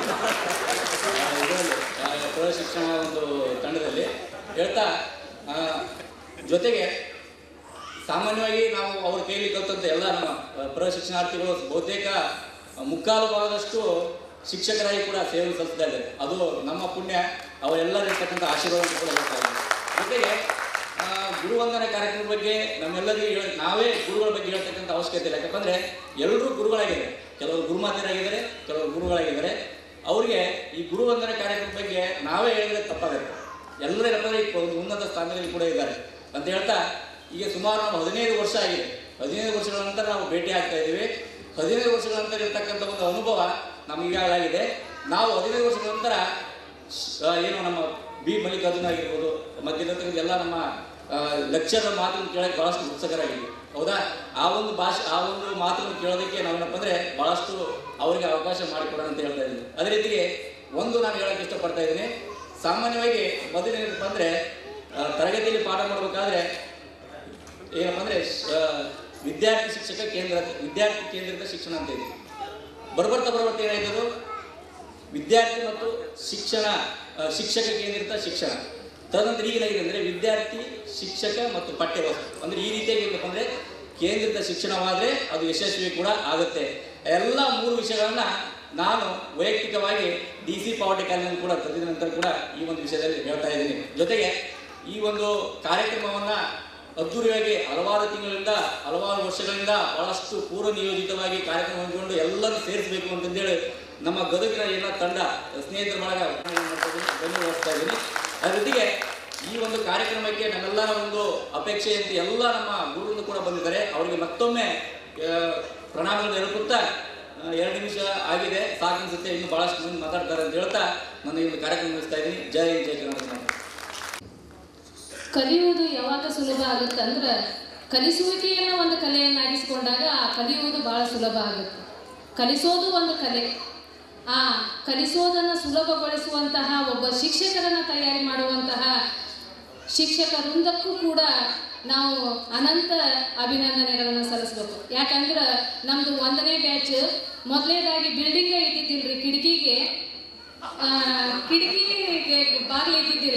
ಆ, ಇದರಲ್ಲಿ ಆ, ಪ್ರೌಢಶಿಕ್ಷಣ ಒಂದು ತಂಡದಲ್ಲಿ ಹೇಳ್ತಾ ಆ, ಜೊತೆಗೆ ಸಾಮಾನ್ಯವಾಗಿ ನಾವು ಅವ್ರ ಕೈಲಿ ಕಲ್ತಂತ ಎಲ್ಲ ನಮ್ಮ ಆ, ಪ್ರೌಢಶಿಕ್ಷಣಾರ್ಥಿಗಳು ಬಹುತೇಕ ಆ, ಮುಕ್ಕಾಲು ಭಾಗದಷ್ಟು ಶಿಕ್ಷಕರಾಗಿ ಕೂಡ ಸೇವೆ ಸಲ್ಲಿಸ್ತಾ ಇದ್ದಾರೆ ಅದು ನಮ್ಮ ಪುಣ್ಯ ಅವರೆಲ್ಲರಿರ್ತಕ್ಕಂಥ ಆಶೀರ್ವಾದ ಕೂಡ ಹೇಳ್ತಾ ಇದ್ದಾರೆ ಜೊತೆಗೆ ಆ, ಗುರುವಂದನೆ ಕಾರ್ಯಕ್ರಮದ ಬಗ್ಗೆ ನಮ್ಮೆಲ್ಲರಿಗೂ ಹೇಳ ನಾವೇ ಗುರುಗಳ ಬಗ್ಗೆ ಹೇಳ್ತಕ್ಕಂಥ ಅವಶ್ಯಕತೆ ಇಲ್ಲ ಯಾಕಂದ್ರೆ ಎಲ್ಲರೂ ಗುರುಗಳಾಗಿದ್ದಾರೆ ಕೆಲವರು ಗುರುಮಾತೆಯರಾಗಿದ್ದಾರೆ ಕೆಲವರು ಗುರುಗಳಾಗಿದ್ದಾರೆ ಅವರಿಗೆ ಈ ಗುರುವಂದನೆ ಕಾರ್ಯಕ್ರಮದ ಬಗ್ಗೆ ನಾವೇ ಹೇಳಿದ್ರೆ ತಪ್ಪಾಗುತ್ತೆ ಎಲ್ಲರೂ ಎಲ್ಲರೂ ಈಗ ಒಂದು ಉನ್ನತ ಸ್ಥಾನದಲ್ಲಿ ಕೂಡ ಇದ್ದಾರೆ ಅಂತ ಹೇಳ್ತಾ ಈಗ ಸುಮಾರು ನಾವು ಹದಿನೈದು ವರ್ಷ ಆಗಿದೆ ಹದಿನೈದು ವರ್ಷಗಳ ನಂತರ ನಾವು ಭೇಟಿ ಆಗ್ತಾ ಇದ್ದೀವಿ ಹದಿನೈದು ವರ್ಷಗಳ ನಂತರ ಇರ್ತಕ್ಕಂಥ ಒಂದು ಅನುಭವ ನಮಗೀಗಾಗಿದೆ ನಾವು ಹದಿನೈದು ವರ್ಷಗಳ ನಂತರ ಆ, ಏನು ನಮ್ಮ ಬಿ ಮಲ್ಲಿಕಾರ್ಜುನ ಆಗಿರ್ಬೋದು ಮಧ್ಯದಲ್ಲಿ ಎಲ್ಲ ನಮ್ಮ ಆ, ಲಕ್ಷ್ಯದ ಮಾತನ್ನು ಕೇಳಕ್ಕೆ ಬಹಳಷ್ಟು ಉತ್ಸುಕರಾಗಿದ್ವಿ ಹೌದಾ ಆ ಒಂದು ಭಾಷೆ ಆ ಒಂದು ಮಾತನ್ನು ಕೇಳೋದಕ್ಕೆ ನಾವೇನಪ್ಪ ಅಂದ್ರೆ ಬಹಳಷ್ಟು ಅವರಿಗೆ ಅವಕಾಶ ಮಾಡಿಕೊಡೋಣ ಅಂತ ಹೇಳ್ತಾ ಇದ್ದೀನಿ ಅದೇ ರೀತಿಗೆ ಒಂದು ನಾನು ಹೇಳಕ್ಕೆ ಇಷ್ಟಪಡ್ತಾ ಇದ್ದೀನಿ ಸಾಮಾನ್ಯವಾಗಿ ಮೊದಲೇನಪ್ಪ ಅಂದ್ರೆ ಆ, ತರಗತಿಯಲ್ಲಿ ಪಾಠ ಮಾಡಬೇಕಾದ್ರೆ ಏನಪ್ಪ ಅಂದ್ರೆ ಆ, ವಿದ್ಯಾರ್ಥಿ ಶಿಕ್ಷಕ ಕೇಂದ್ರ ವಿದ್ಯಾರ್ಥಿ ಕೇಂದ್ರಿತ ಶಿಕ್ಷಣ ಅಂತ ಇದೆ ಬರ್ಬರ್ತಾ ಬರ್ಬರ್ತಾ ಏನಾಯ್ತದು ವಿದ್ಯಾರ್ಥಿ ಮತ್ತು ಶಿಕ್ಷಣ ಆ, ಶಿಕ್ಷಕ ಕೇಂದ್ರಿತ ಶಿಕ್ಷಣ ತದನಂತರ ಈಗೇನಾಗಿದೆ ಅಂದರೆ ವಿದ್ಯಾರ್ಥಿ ಶಿಕ್ಷಕ ಮತ್ತು ಪಠ್ಯವಸ್ತು ಅಂದರೆ ಈ ರೀತಿಯಾಗಿ ಏನಪ್ಪ ಅಂದರೆ ಕೇಂದ್ರಿತ ಶಿಕ್ಷಣವಾದರೆ ಅದು ಯಶಸ್ವಿ ಕೂಡ ಆಗುತ್ತೆ ಎಲ್ಲ ಮೂರು ವಿಷಯಗಳನ್ನ ನಾನು ವೈಯಕ್ತಿಕವಾಗಿ ಡಿ ಸಿ ಪಾವಟಿ ಕಾಲಿನಲ್ಲಿ ಕೂಡ ಕರೆದ ನಂತರ ಕೂಡ ಈ ಒಂದು ವಿಷಯದಲ್ಲಿ ಹೇಳ್ತಾ ಇದ್ದೀನಿ ಜೊತೆಗೆ ಈ ಒಂದು ಕಾರ್ಯಕ್ರಮವನ್ನು ಅದ್ದೂರಿಯಾಗಿ ಹಲವಾರು ತಿಂಗಳಿಂದ ಹಲವಾರು ವರ್ಷಗಳಿಂದ ಬಹಳಷ್ಟು ಪೂರ್ವ ನಿಯೋಜಿತವಾಗಿ ಕಾರ್ಯಕ್ರಮ ಹಮ್ಮಿಕೊಂಡು ಎಲ್ಲರೂ ಸೇರಿಸಬೇಕು ಅಂತಂದೇಳಿ ನಮ್ಮ ಗದಗಿನ ಎಲ್ಲ ತಂಡ ಸ್ನೇಹಿತರ ಬಳಗ ಧನ್ಯವಾದಿಸ್ತಾ ಇದ್ದೀನಿ ಅದ್ರ ಜೊತೆಗೆ ಈ ಒಂದು ಕಾರ್ಯಕ್ರಮಕ್ಕೆ ನಮ್ಮೆಲ್ಲರ ಒಂದು ಅಪೇಕ್ಷೆಯಂತೆ ಎಲ್ಲ ನಮ್ಮ ಗುರುಗಳು ಕೂಡ ಬಂದಿದ್ದಾರೆ ಅವರಿಗೆ ಮತ್ತೊಮ್ಮೆ ಆ, ಪ್ರಣಾಮಗಳನ್ನು ಹೇಳ್ಕೊತಾ ಆ, ಎರಡು ನಿಮಿಷ ಆಗಿದೆ ಸಾಕು ಅನ್ಸುತ್ತೆ ಇನ್ನು ಬಹಳಷ್ಟು ಮಂದಿ ಮಾತಾಡ್ತಾರೆ ಅಂತ ಹೇಳ್ತಾ ನಾನು ಈ ಒಂದು ಕಾರ್ಯಕ್ರಮ ಮುಗಿಸ್ತಾ ಇದ್ದೀನಿ ಜೈ ಹಿಂದ್, ಜೈ ಕರ್ನಾಟಕ ಕಲಿಯುವುದು ಯಾವಾಗ ಸುಲಭ ಆಗುತ್ತೆ ಅಂದ್ರೆ ಕಲಿಸುವಿಕೆಯನ್ನು ಒಂದು ಕಲೆಯನ್ನಾಗಿಸಿಕೊಂಡಾಗ ಆ ಕಲಿಯುವುದು ಬಹಳ ಸುಲಭ ಆಗುತ್ತೆ ಕಲಿಸೋದು ಒಂದು ಕಲೆ ಆ ಕಲಿಸೋದನ್ನು ಸುಲಭಗೊಳಿಸುವಂತಹ ಒಬ್ಬ ಶಿಕ್ಷಕರನ್ನು ತಯಾರಿ ಮಾಡುವಂತಹ ಶಿಕ್ಷಕ ವೃಂದಕ್ಕೂ ಕೂಡ ನಾವು ಅನಂತ ಅಭಿನಂದನೆಗಳನ್ನು ಸಲ್ಲಿಸ್ಬೇಕು ಯಾಕಂದ್ರೆ ನಮ್ದು ಒಂದನೇ ಬ್ಯಾಚ್ ಮೊದಲನೇದಾಗಿ ಬಿಲ್ಡಿಂಗ್ ಇದ್ದಿದ್ದಿಲ್ರಿ ಕಿಟಕಿಗೆ ಆ, ಕಿಟಕಿಗೆ ಬಾಗಿಲು ಇದ್ದಿದ್ದಿಲ್ಲ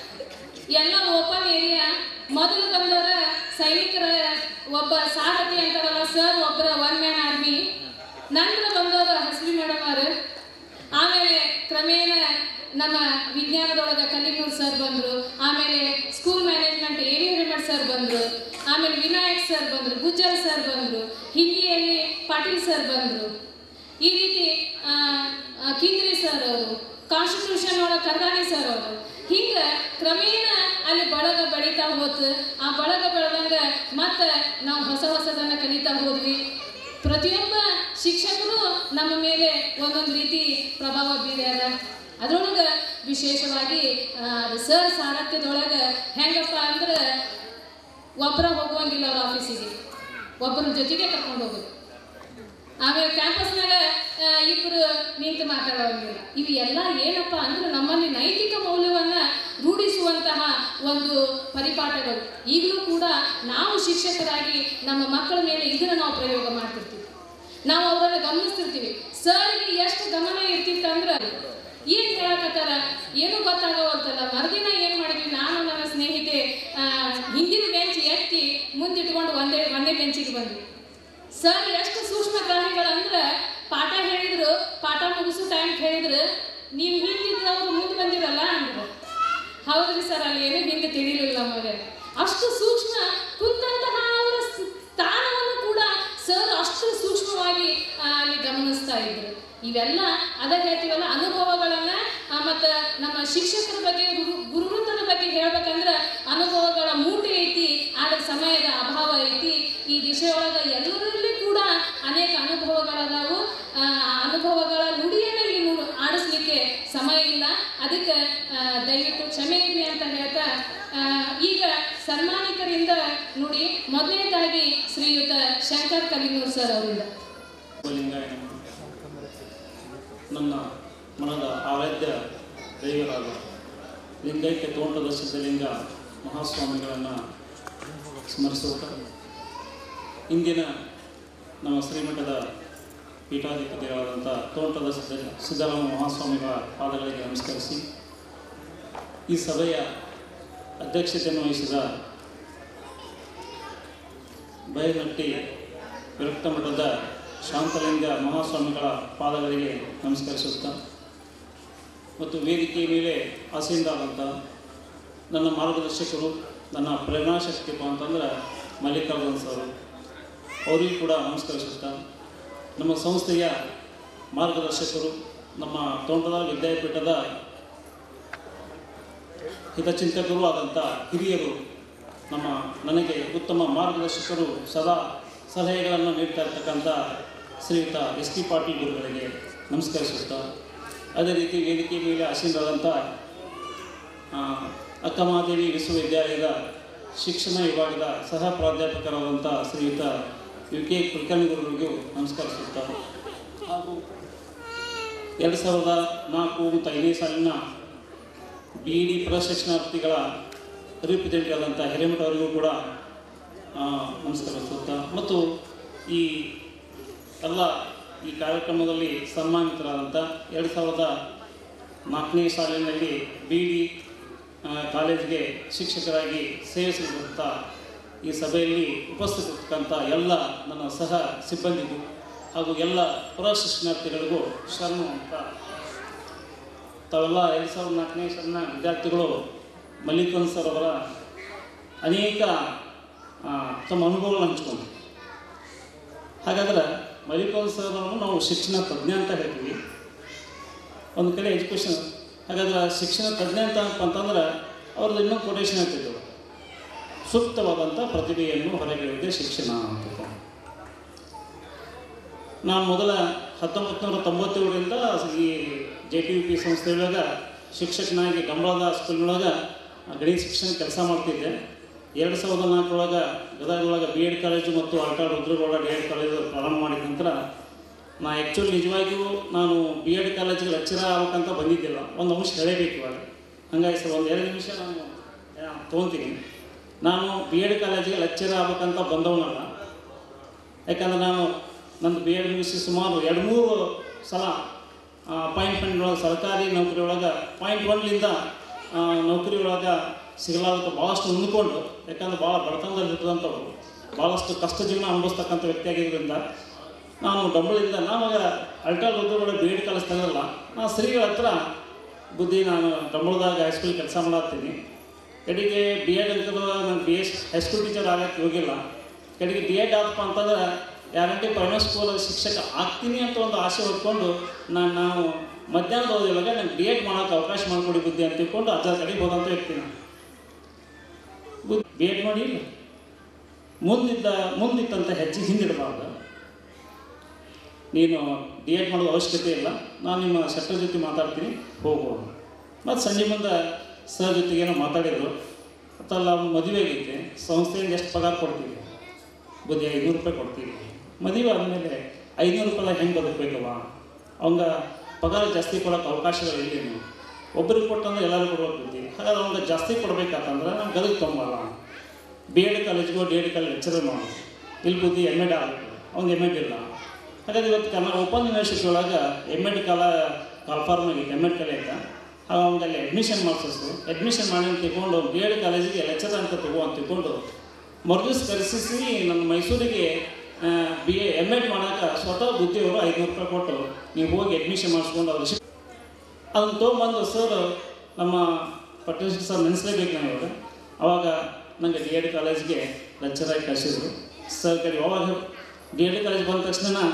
ಎಲ್ಲ ಓಪನ್ ಏರಿಯಾ ಮೊದಲು ಬಂದವರ ಸೈನಿಕರ ಒಬ್ಬ ಸಾರಥಿ ಅಂತಾರಲ್ಲ ಸರ್ ಒಬ್ಬರ ಒನ್ ಮ್ಯಾನ್ ಆರ್ಮಿ ನಂತರ ಬಂದವರು ಹಸ್ಬಿ ಮೇಡಮ್ ಅವರು ಆಮೇಲೆ ಕ್ರಮೇಣ ನಮ್ಮ ವಿಜ್ಞಾನದೊಳಗೆ ಕಲ್ಲಿನೂರ್ ಸರ್ ಬಂದರು ಆಮೇಲೆ school management A V Hiremath sir ಬಂದರು ಆಮೇಲೆ ವಿನಾಯಕ್ ಸರ್ ಬಂದರು ಗುಜ್ಜರ್ ಸರ್ ಬಂದರು ಹಿಂದಿಯಲ್ಲಿ ಪಾಟೀಲ್ ಸರ್ ಬಂದರು ಈ ರೀತಿ ಆ, ಆ, ಕಿಂಗ್ರಿ ಸರ್ ಅವರು ಕಾನ್ಸ್ಟಿಟ್ಯೂಷನ್ ಒಳಗೆ ಕರ್ದಾಣಿ ಸರ್ ಅವರು ಹಿಂಗ ಕ್ರಮೇಣ ಅಲ್ಲಿ ಬಳಗ ಬೆಳೀತಾ ಹೋತು ಆ ಬಳಗ ಬೆಳೆದಂಗ ಮತ್ತೆ ನಾವು ಹೊಸ ಹೊಸದನ್ನ ಕಲಿತಾ ಹೋದ್ವಿ ಪ್ರತಿಯೊಬ್ಬ ಶಿಕ್ಷಕರು ನಮ್ಮ ಮೇಲೆ ಒಂದೊಂದು ರೀತಿ ಪ್ರಭಾವ ಬೀರ್ಯಾರ ಅದ್ರೊಳಗೆ ವಿಶೇಷವಾಗಿ ಸರ್ ಸಾರಥ್ಯದೊಳಗೆ ಹೆಂಗಪ್ಪ ಅಂದ್ರೆ ಒಬ್ಬರ ಹೋಗುವಂಗಿಲ್ಲ ಅವ್ರ ಆಫೀಸಿಗೆ ಒಬ್ಬರ ಜೊತೆಗೆ ಕರ್ಕೊಂಡು ಹೋಗೋದು ಆಮೇಲೆ ಕ್ಯಾಂಪಸ್ನಾಗ ಆ, ಇಬ್ರು ನಿಂತು ಮಾತಾಡೋಂಗಿಲ್ಲ ಇವು ಎಲ್ಲ ಏನಪ್ಪ ಅಂದ್ರೆ ನಮ್ಮಲ್ಲಿ ನೈತಿಕ ಮೌಲ್ಯವನ್ನ ರೂಢಿಸುವಂತಹ ಒಂದು ಪರಿಪಾಠಗಳು ಈಗಲೂ ಕೂಡ ನಾವು ಶಿಕ್ಷಕರಾಗಿ ನಮ್ಮ ಮಕ್ಕಳ ಮೇಲೆ ಇದನ್ನ ನಾವು ಪ್ರಯೋಗ ಮಾಡ್ತಿರ್ತೀವಿ ನಾವು ಅವರನ್ನ ಗಮನಿಸ್ತಿರ್ತೀವಿ ಸರ್ಗೆ ಎಷ್ಟು ಗಮನ ಇರ್ತಿತ್ತು ಅಂದ್ರೆ ಏನ್ ಹೇಳಕತ್ತಾರ ಏನು ಗೊತ್ತಾಗವಲ್ತಲ್ಲ ಮರುದಿನ ಏನ್ ಮಾಡಿದ್ವಿ ನಾನು ನನ್ನ ಸ್ನೇಹಿತೆ ಆ, ಹಿಂದಿನ ಬೆಂಚ್ ಎತ್ತಿ ಮುಂದಿಟ್ಕೊಂಡು ಒಂದೇ ಒಂದೇ ಬೆಂಚಿಗೆ ಬಂದ್ವಿ ಸರ್ ಎಷ್ಟು ಸೂಕ್ಷ್ಮಗ್ರಾಹಿಗಳಂದ್ರ ಪಾಠ ಹೇಳಿದ್ರು ಪಾಠ ಮುಗಿಸೋ ಟೈಮ್ ಹೇಳಿದ್ರು ನೀವು ಹಿಂದಿದ್ದವ್ರು ಮುಂದೆ ಬಂದಿರಲ್ಲ ಅಂದ್ರು ಹೌದ್ರಿ ಸರ್ ಅಲ್ಲಿ ಏನೂ ಹಿಂದೆ ತಿಳಿಲಿಲ್ಲ ನಮಗೆ ಅಷ್ಟು ಸೂಕ್ಷ್ಮ ಕುಂತಹ ಅವರ ಸ್ಥಾನ ಇದ್ರು ಇವೆಲ್ಲ ಅದ ಹೇಳ್ತೀವಲ್ಲ ಅನುಭವಗಳನ್ನ ಆ, ಮತ್ತ ನಮ್ಮ ಶಿಕ್ಷಕರ ಬಗ್ಗೆ ಗುರು ಗುರುವೃತ್ತದ ಬಗ್ಗೆ ಹೇಳ್ಬೇಕಂದ್ರ ಅನುಭವಗಳ ಮೂಟೆ ಐತಿ ಆದ್ರೆ ಸಮಯದ ಅಭಾವ ಐತಿ ಈ ದಿಶೆಯೊಳಗ ಎಲ್ಲರಲ್ಲಿ ಕೂಡ ಅನೇಕ ಅನುಭವಗಳದಾವು ಆ ಆ ಅನುಭವಗಳ ನುಡಿಯನ್ನ ಇಲ್ಲಿ ನುಡು ಆಡಿಸ್ಲಿಕ್ಕೆ ಸಮಯ ಇಲ್ಲ ಅದಕ್ಕೆ ಆ, ದಯವಿಟ್ಟು ಕ್ಷಮೆ ಇರ್ಲಿ ಅಂತ ಹೇಳ್ತಾ ಆ, ಈಗ ಸನ್ಮಾನಿತರಿಂದ ನುಡಿ ಮೊದಲನೇದಾಗಿ ಶ್ರೀಯುತ ಶಂಕರ್ ಕಲಿನೂರ್ ಸರ್ ಅವರಿಂದ ಲಿಂಗಾಯ ನನ್ನ ಮನದ ಆರಾಧ್ಯ ದೈವರಾದ ಲಿಂಗೈಕ್ಯ ತೋಂಟದ ಸಿದ್ಧಲಿಂಗ ಮಹಾಸ್ವಾಮಿಗಳನ್ನು ಸ್ಮರಿಸುತ್ತಾ ಇಂದಿನ ನಮ್ಮ ಶ್ರೀಮಠದ ಪೀಠಾಧಿಪತಿಗಳಾದಂಥ ತೋಂಟದ ಸಿದ್ಧ ಸಿದ್ದರಾಮ ಮಹಾಸ್ವಾಮಿಗಳ ಪಾದಗಳಿಗೆ ನಮಸ್ಕರಿಸಿ ಈ ಸಭೆಯ ಅಧ್ಯಕ್ಷತೆಯನ್ನು ವಹಿಸಿದ ಬಯಲಟ್ಟಿ ವಿರಕ್ತ ಮಠದ ಶಾಂತಲಿಂಗ ಮಹಾಸ್ವಾಮಿಗಳ ಪಾದಗಳಿಗೆ ನಮಸ್ಕರಿಸುತ್ತಾ ಮತ್ತು ವೇದಿಕೆಯ ಮೇಲೆ ಆಸೀನರಾದಂಥ ನನ್ನ ಮಾರ್ಗದರ್ಶಕರು ನನ್ನ ಪ್ರೇರಣಾಶಕ್ತಿಪ ಅಂತಂದ್ರೆ ಮಲ್ಲಿಕಾರ್ಜುನ್ ಸರ್ ಅವರಿಗೂ ಕೂಡ ನಮಸ್ಕರಿಸುತ್ತಾ ನಮ್ಮ ಸಂಸ್ಥೆಯ ಮಾರ್ಗದರ್ಶಕರು ನಮ್ಮ ತೋಂಟದ ವಿದ್ಯಾಪೀಠದ ಹಿತಚಿಂತಕರೂ ಆದಂಥ ಹಿರಿಯರು ನಮ್ಮ ನನಗೆ ಉತ್ತಮ ಮಾರ್ಗದರ್ಶಕರು ಸದಾ ಸಲಹೆಗಳನ್ನು ನೀಡ್ತಾ ಇರ್ತಕ್ಕಂಥ ಶ್ರೀಯುತ ಎಸ್ ಟಿ ಪಾಟೀಲ್ ಗುರುಗಳಿಗೆ ನಮಸ್ಕರಿಸುತ್ತಾ ಅದೇ ರೀತಿ ವೇದಿಕೆ ಮೇಲೆ ಆಸೀನರಾದಂಥ ಆ, ಅಕ್ಕಮಹಾದೇವಿ ವಿಶ್ವವಿದ್ಯಾಲಯದ ಶಿಕ್ಷಣ ವಿಭಾಗದ ಸಹ ಪ್ರಾಧ್ಯಾಪಕರಾದಂಥ ಶ್ರೀಯುತ ಯು ಕೆ ಕುಲಕರ್ಣಿ ಗುರುಗಳಿಗೂ ನಮಸ್ಕರಿಸುತ್ತಾ ಹಾಗೂ ಎರಡು ಸಾವಿರದ ನಾಲ್ಕು ಮತ್ತು ಐದನೇ ಸಾಲಿನ ಬಿ ಇ ಡಿ ಪ್ರಶಿಕ್ಷಣಾರ್ಥಿಗಳ ರಿಪ್ರೆಸೆಂಟೇಟಿವ್ ಆದಂಥ ಹಿರೇಮಠ ಅವರಿಗೂ ಕೂಡ ಆ, ನಮಸ್ಕರಿಸುತ್ತಾ ಮತ್ತು ಈ ಎಲ್ಲ ಈ ಕಾರ್ಯಕ್ರಮದಲ್ಲಿ ಸನ್ಮಾನಿತರಾದಂಥ ಎರಡು ಸಾವಿರದ ನಾಲ್ಕನೇ ಸಾಲಿನಲ್ಲಿ ಬಿ ಡಿ ಕಾಲೇಜಿಗೆ ಶಿಕ್ಷಕರಾಗಿ ಸೇವಿಸಿದಂಥ ಈ ಸಭೆಯಲ್ಲಿ ಉಪಸ್ಥಿತಕ್ಕಂಥ ಎಲ್ಲ ನನ್ನ ಸಹ ಸಿಬ್ಬಂದಿಗೂ ಹಾಗೂ ಎಲ್ಲ ಪ್ರಶಿಕ್ಷಣಾರ್ಥಿಗಳಿಗೂ ಶರಣು ಅಂತ ತಾವೆಲ್ಲ ಎರಡು ಸಾವಿರದ ನಾಲ್ಕನೇ ಸಾಲಿನ ವಿದ್ಯಾರ್ಥಿಗಳು ಮಲ್ಲಿಕನ್ ಸರ್ ಅವರ ಅನೇಕ ಆ, ತಮ್ಮ ಅನುಭವಗಳನ್ನು ಹಂಚ್ಕೊಂಡ್ರು ಹಾಗಾದ್ರೆ ಮಲ್ಲಿಕನ್ ಸರ್ ಅವರನ್ನು ನಾವು ಶಿಕ್ಷಣ ತಜ್ಞ ಅಂತ ಹೇಳ್ತೀವಿ ಒಂದು ಕಡೆ ಎಜುಕೇಷನ್ ಹಾಗಾದ್ರೆ ಶಿಕ್ಷಣ ತಜ್ಞ ಅಂತ ಅಂತಂದ್ರೆ ಅವ್ರದ್ದು ಇನ್ನೊಂದು ಕೊಟೇಶನ್ ಹೇಳ್ತಿದ್ರು ಸೂಕ್ತವಾದಂಥ ಪ್ರತಿಭೆಯನ್ನು ಹೊರಗೆಳೆಯುವುದೇ ಶಿಕ್ಷಣ ಅಂತ ನಾನು ಮೊದಲ ಹತ್ತೊಂಬತ್ತು ನೂರ ತೊಂಬತ್ತೇಳರಿಂದ ಈ ಜೆ ಟಿ ಯು ಪಿ ಸಂಸ್ಥೆಯೊಳಗೆ ಶಿಕ್ಷಕನಾಗಿ ಗಂಬಳದ ಸ್ಕೂಲ್ನೊಳಗೆ ಗಣಿತ ಶಿಕ್ಷಣ ಕೆಲಸ ಮಾಡ್ತಿದ್ದೆ ಎರಡು ಸಾವಿರದ ನಾಲ್ಕರೊಳಗೆ ಗದಗದೊಳಗೆ ಬಿ ಎಡ್ ಕಾಲೇಜು ಮತ್ತು ಆಟಾಡ್ ರುದ್ರಗೌಡ ಡಿ ಎಡ್ ಕಾಲೇಜು ಪ್ರಾರಂಭ ಮಾಡಿದ ನಂತರ ನಾ ಆ್ಯಕ್ಚುಲಿ ನಿಜವಾಗಿಯೂ ನಾನು ಬಿ ಎಡ್ ಕಾಲೇಜಿಗೆ ಲೆಕ್ಚರ್ ಆಗ್ಬೇಕಂತ ಬಂದಿದ್ದಿಲ್ಲ ಒಂದು ಅಂಶ ಹೇಳಬೇಕು ಇವಾಗ ಹಂಗಾಗಿ ಸರ್ ಒಂದು ಎರಡು ನಿಮಿಷ ನಾನು ಆ, ತೊಗೊತೀನಿ ನಾನು ಬಿ ಎಡ್ ಕಾಲೇಜಿಗೆ ಲೆಕ್ಚರ್ ಆಗ್ಬೇಕಂತ ಬಂದವನಲ್ಲ ಯಾಕಂದ್ರೆ ನಾನು ನಂದು ಬಿ ಎಡ್ ಮುಗಿಸಿ ಸುಮಾರು ಎರಡು ಮೂರು ಸಲ ಅಪಾಯಿಂಟ್ಮೆಂಟ್ ಒಳಗೆ ಸರ್ಕಾರಿ ನೌಕರಿ ಒಳಗೆ ಪಾಯಿಂಟ್ ಒನ್ಲಿಂದ ನೌಕರಿ ಒಳಗೆ ಸಿಗಲಾರ್ದ ಭಾಳಷ್ಟು ಹೊಂದ್ಕೊಂಡು ಯಾಕಂದ್ರೆ ಭಾಳ ಬಡತನದಲ್ಲಿ ಇರ್ತದಂಥವ್ರು ಭಾಳಷ್ಟು ಕಷ್ಟ ಜೀವನ ಅನುಭವಿಸ್ತಕ್ಕಂಥ ವ್ಯಕ್ತಿ ಆಗಿದ್ದರಿಂದ ನಾನು ಡಂಬಳಿಂದ ನಾವಾಗ ಅಲ್ಟಾ ಒಳಗೆ ಬಿ ಎಡ್ ಕಲಿಸ್ತಾನಲ್ಲ ನಾ ಶ್ರೀಗಳ ಹತ್ರ ಬುದ್ಧಿ ನಾನು ಡಂಬಳದಾಗ ಹೈಸ್ಕೂಲ್ ಕೆಲಸ ಮಾಡತ್ತೀನಿ ಕಡೆಗೆ ಬಿ ಎಡ್ ಅಂತ ನಾನು ಬಿ ಎಸ್ ಹೈಸ್ಕೂಲ್ ಟೀಚರ್ ಆಗಕ್ಕೆ ಹೋಗಿಲ್ಲ ಕಡೆಗೆ ಬಿ ಎಡ್ ಆದಪ್ಪ ಅಂತಂದ್ರೆ ಗ್ಯಾರಂಟಿ ಪ್ರೈವೇಟ್ ಸ್ಕೂಲ್ ಶಿಕ್ಷಕ ಆಗ್ತೀನಿ ಅಂತ ಒಂದು ಆಸೆ ಹೊತ್ಕೊಂಡು ನಾನು ನಾವು ಮಧ್ಯಾಹ್ನದ ಓದಿದಾಗ ನಂಗೆ ಬಿ ಎಡ್ ಮಾಡೋಕೆ ಅವಕಾಶ ಮಾಡಿಕೊಡಿ ಬುದ್ಧಿ ಅಂತ ತಿಳ್ಕೊಂಡು ಅಜ್ಜ ಕಡೆಗೆ ಹೋದಂತ ಇರ್ತೀನಿ ಬಿ ಎಡ್ ಮಾಡಿ ಇಲ್ಲ ಮುಂದಿದ್ದ ಮುಂದಿತ್ತಂತ ಹೆಜ್ಜೆ ಹಿಂದಿಡಬಾರ್ದು ನೀನು ಡಿ ಎಡ್ ಮಾಡೋದು ಅವಶ್ಯಕತೆ ಇಲ್ಲ ನಾನು ನಿಮ್ಮ ಶೆಟ್ಟರ್ ಜೊತೆ ಮಾತಾಡ್ತೀನಿ ಹೋಗು ಮತ್ತು ಸಂಜೆ ಮುಂದೆ ಸರ್ ಜೊತೆಗೆ ಏನೋ ಮಾತಾಡಿದ್ರು ಮತ್ತಲ್ಲ ಅವ್ನು ಮದುವೆ ಆಗೈತೆ ಸಂಸ್ಥೆಯಿಂದ ಎಷ್ಟು ಪಗಾರ ಕೊಡ್ತೀವಿ ಬುದ್ಧಿ ಐನೂರು ರೂಪಾಯಿ ಕೊಡ್ತೀವಿ ಮದುವೆ ಆದಮೇಲೆ ಐನೂರು ರೂಪಾಯಿ ಹೆಂಗೆ ಬದುಕಬೇಕವ ಅವಂಗ ಪಗಾರ ಜಾಸ್ತಿ ಕೊಡೋಕೆ ಅವಕಾಶಗಳು ಇಲ್ಲೇನು ಒಬ್ಬರಿಗೆ ಕೊಟ್ಟಂದ್ರೆ ಎಲ್ಲರೂ ಕೊಡ್ಬೇಕು ಬುದ್ಧಿ ಹಾಗಾದ್ರೆ ಅವಂಗೆ ಜಾಸ್ತಿ ಕೊಡ್ಬೇಕಂತಂದ್ರೆ ನಾವು ಗದಗ ತೊಂಬಲ್ಲ ಬಿ ಎಡ್ ಕಾಲೇಜ್ಗೋ ಡಿ ಎಡ್ ಕಾಲೇಜ್ ಲೆಕ್ಚರರ್ ಮಾಡು ಇಲ್ಲಿ ಬುದ್ಧಿ ಎಮ್ ಎಡ್ ಆಗಬೇಕು ಅವ್ನಿಗೆ ಎಮ್ ಎಡ್ ಇಲ್ಲ ಹಾಗಾದ್ರೆ ಇವತ್ತು ಕನ್ನಡ ಓಪನ್ ಯೂನಿವರ್ಸಿಟಿ ಒಳಗೆ ಎಮ್ ಎಡ್ ಕಾಲ ಕಾಲ್ಫಾರ್ಮ್ ಆಗೈತೆ ಎಮ್ ಎಡ್ ಕಲಿಯಕ್ಕೆ ಆಗ ಅವ್ನಲ್ಲಿ ಅಡ್ಮಿಷನ್ ಮಾಡಿಸು ಅಡ್ಮಿಷನ್ ಮಾಡಿ ಅಂತ ತಿಳ್ಕೊಂಡು ಬಿ ಎಡ್ ಕಾಲೇಜಿಗೆ ಲೆಕ್ಚರ್ ಅಂತ ತಗೋ ಅಂತ ತಿಳ್ಕೊಂಡು ಮರುದಿವ್ಸ ಕರೆಸಿಸಿ ನನ್ನ ಮೈಸೂರಿಗೆ ಬಿ ಎ ಎಮ್ ಎಡ್ ಮಾಡೋಕೆ ಸ್ವತಃ ಬುದ್ಧಿಯವರು ಐನೂರು ರೂಪಾಯಿ ಕೊಟ್ಟು ನೀವು ಹೋಗಿ ಅಡ್ಮಿಷನ್ ಮಾಡಿಸ್ಕೊಂಡು ಅವ್ರು ಶಿಕ್ ಅದನ್ನು ತೊಗೊಂಬಂದು ಸರ್ ನಮ್ಮ ಪಟ್ಟಣ ಸರ್ ನೆನೆಸ್ಲೇಬೇಕು ನಾನು ಇವಾಗ ಅವಾಗ ನನಗೆ ಡಿ ಎಡ್ ಕಾಲೇಜ್ಗೆ ಲೆಕ್ಚರಾಗಿ ಕಳಿಸಿದ್ರು ಸರ್ ಕಡೆ ಅವಾಗ ಡಿ ಎಡ್ ಕಾಲೇಜ್ ಬಂದ ತಕ್ಷಣ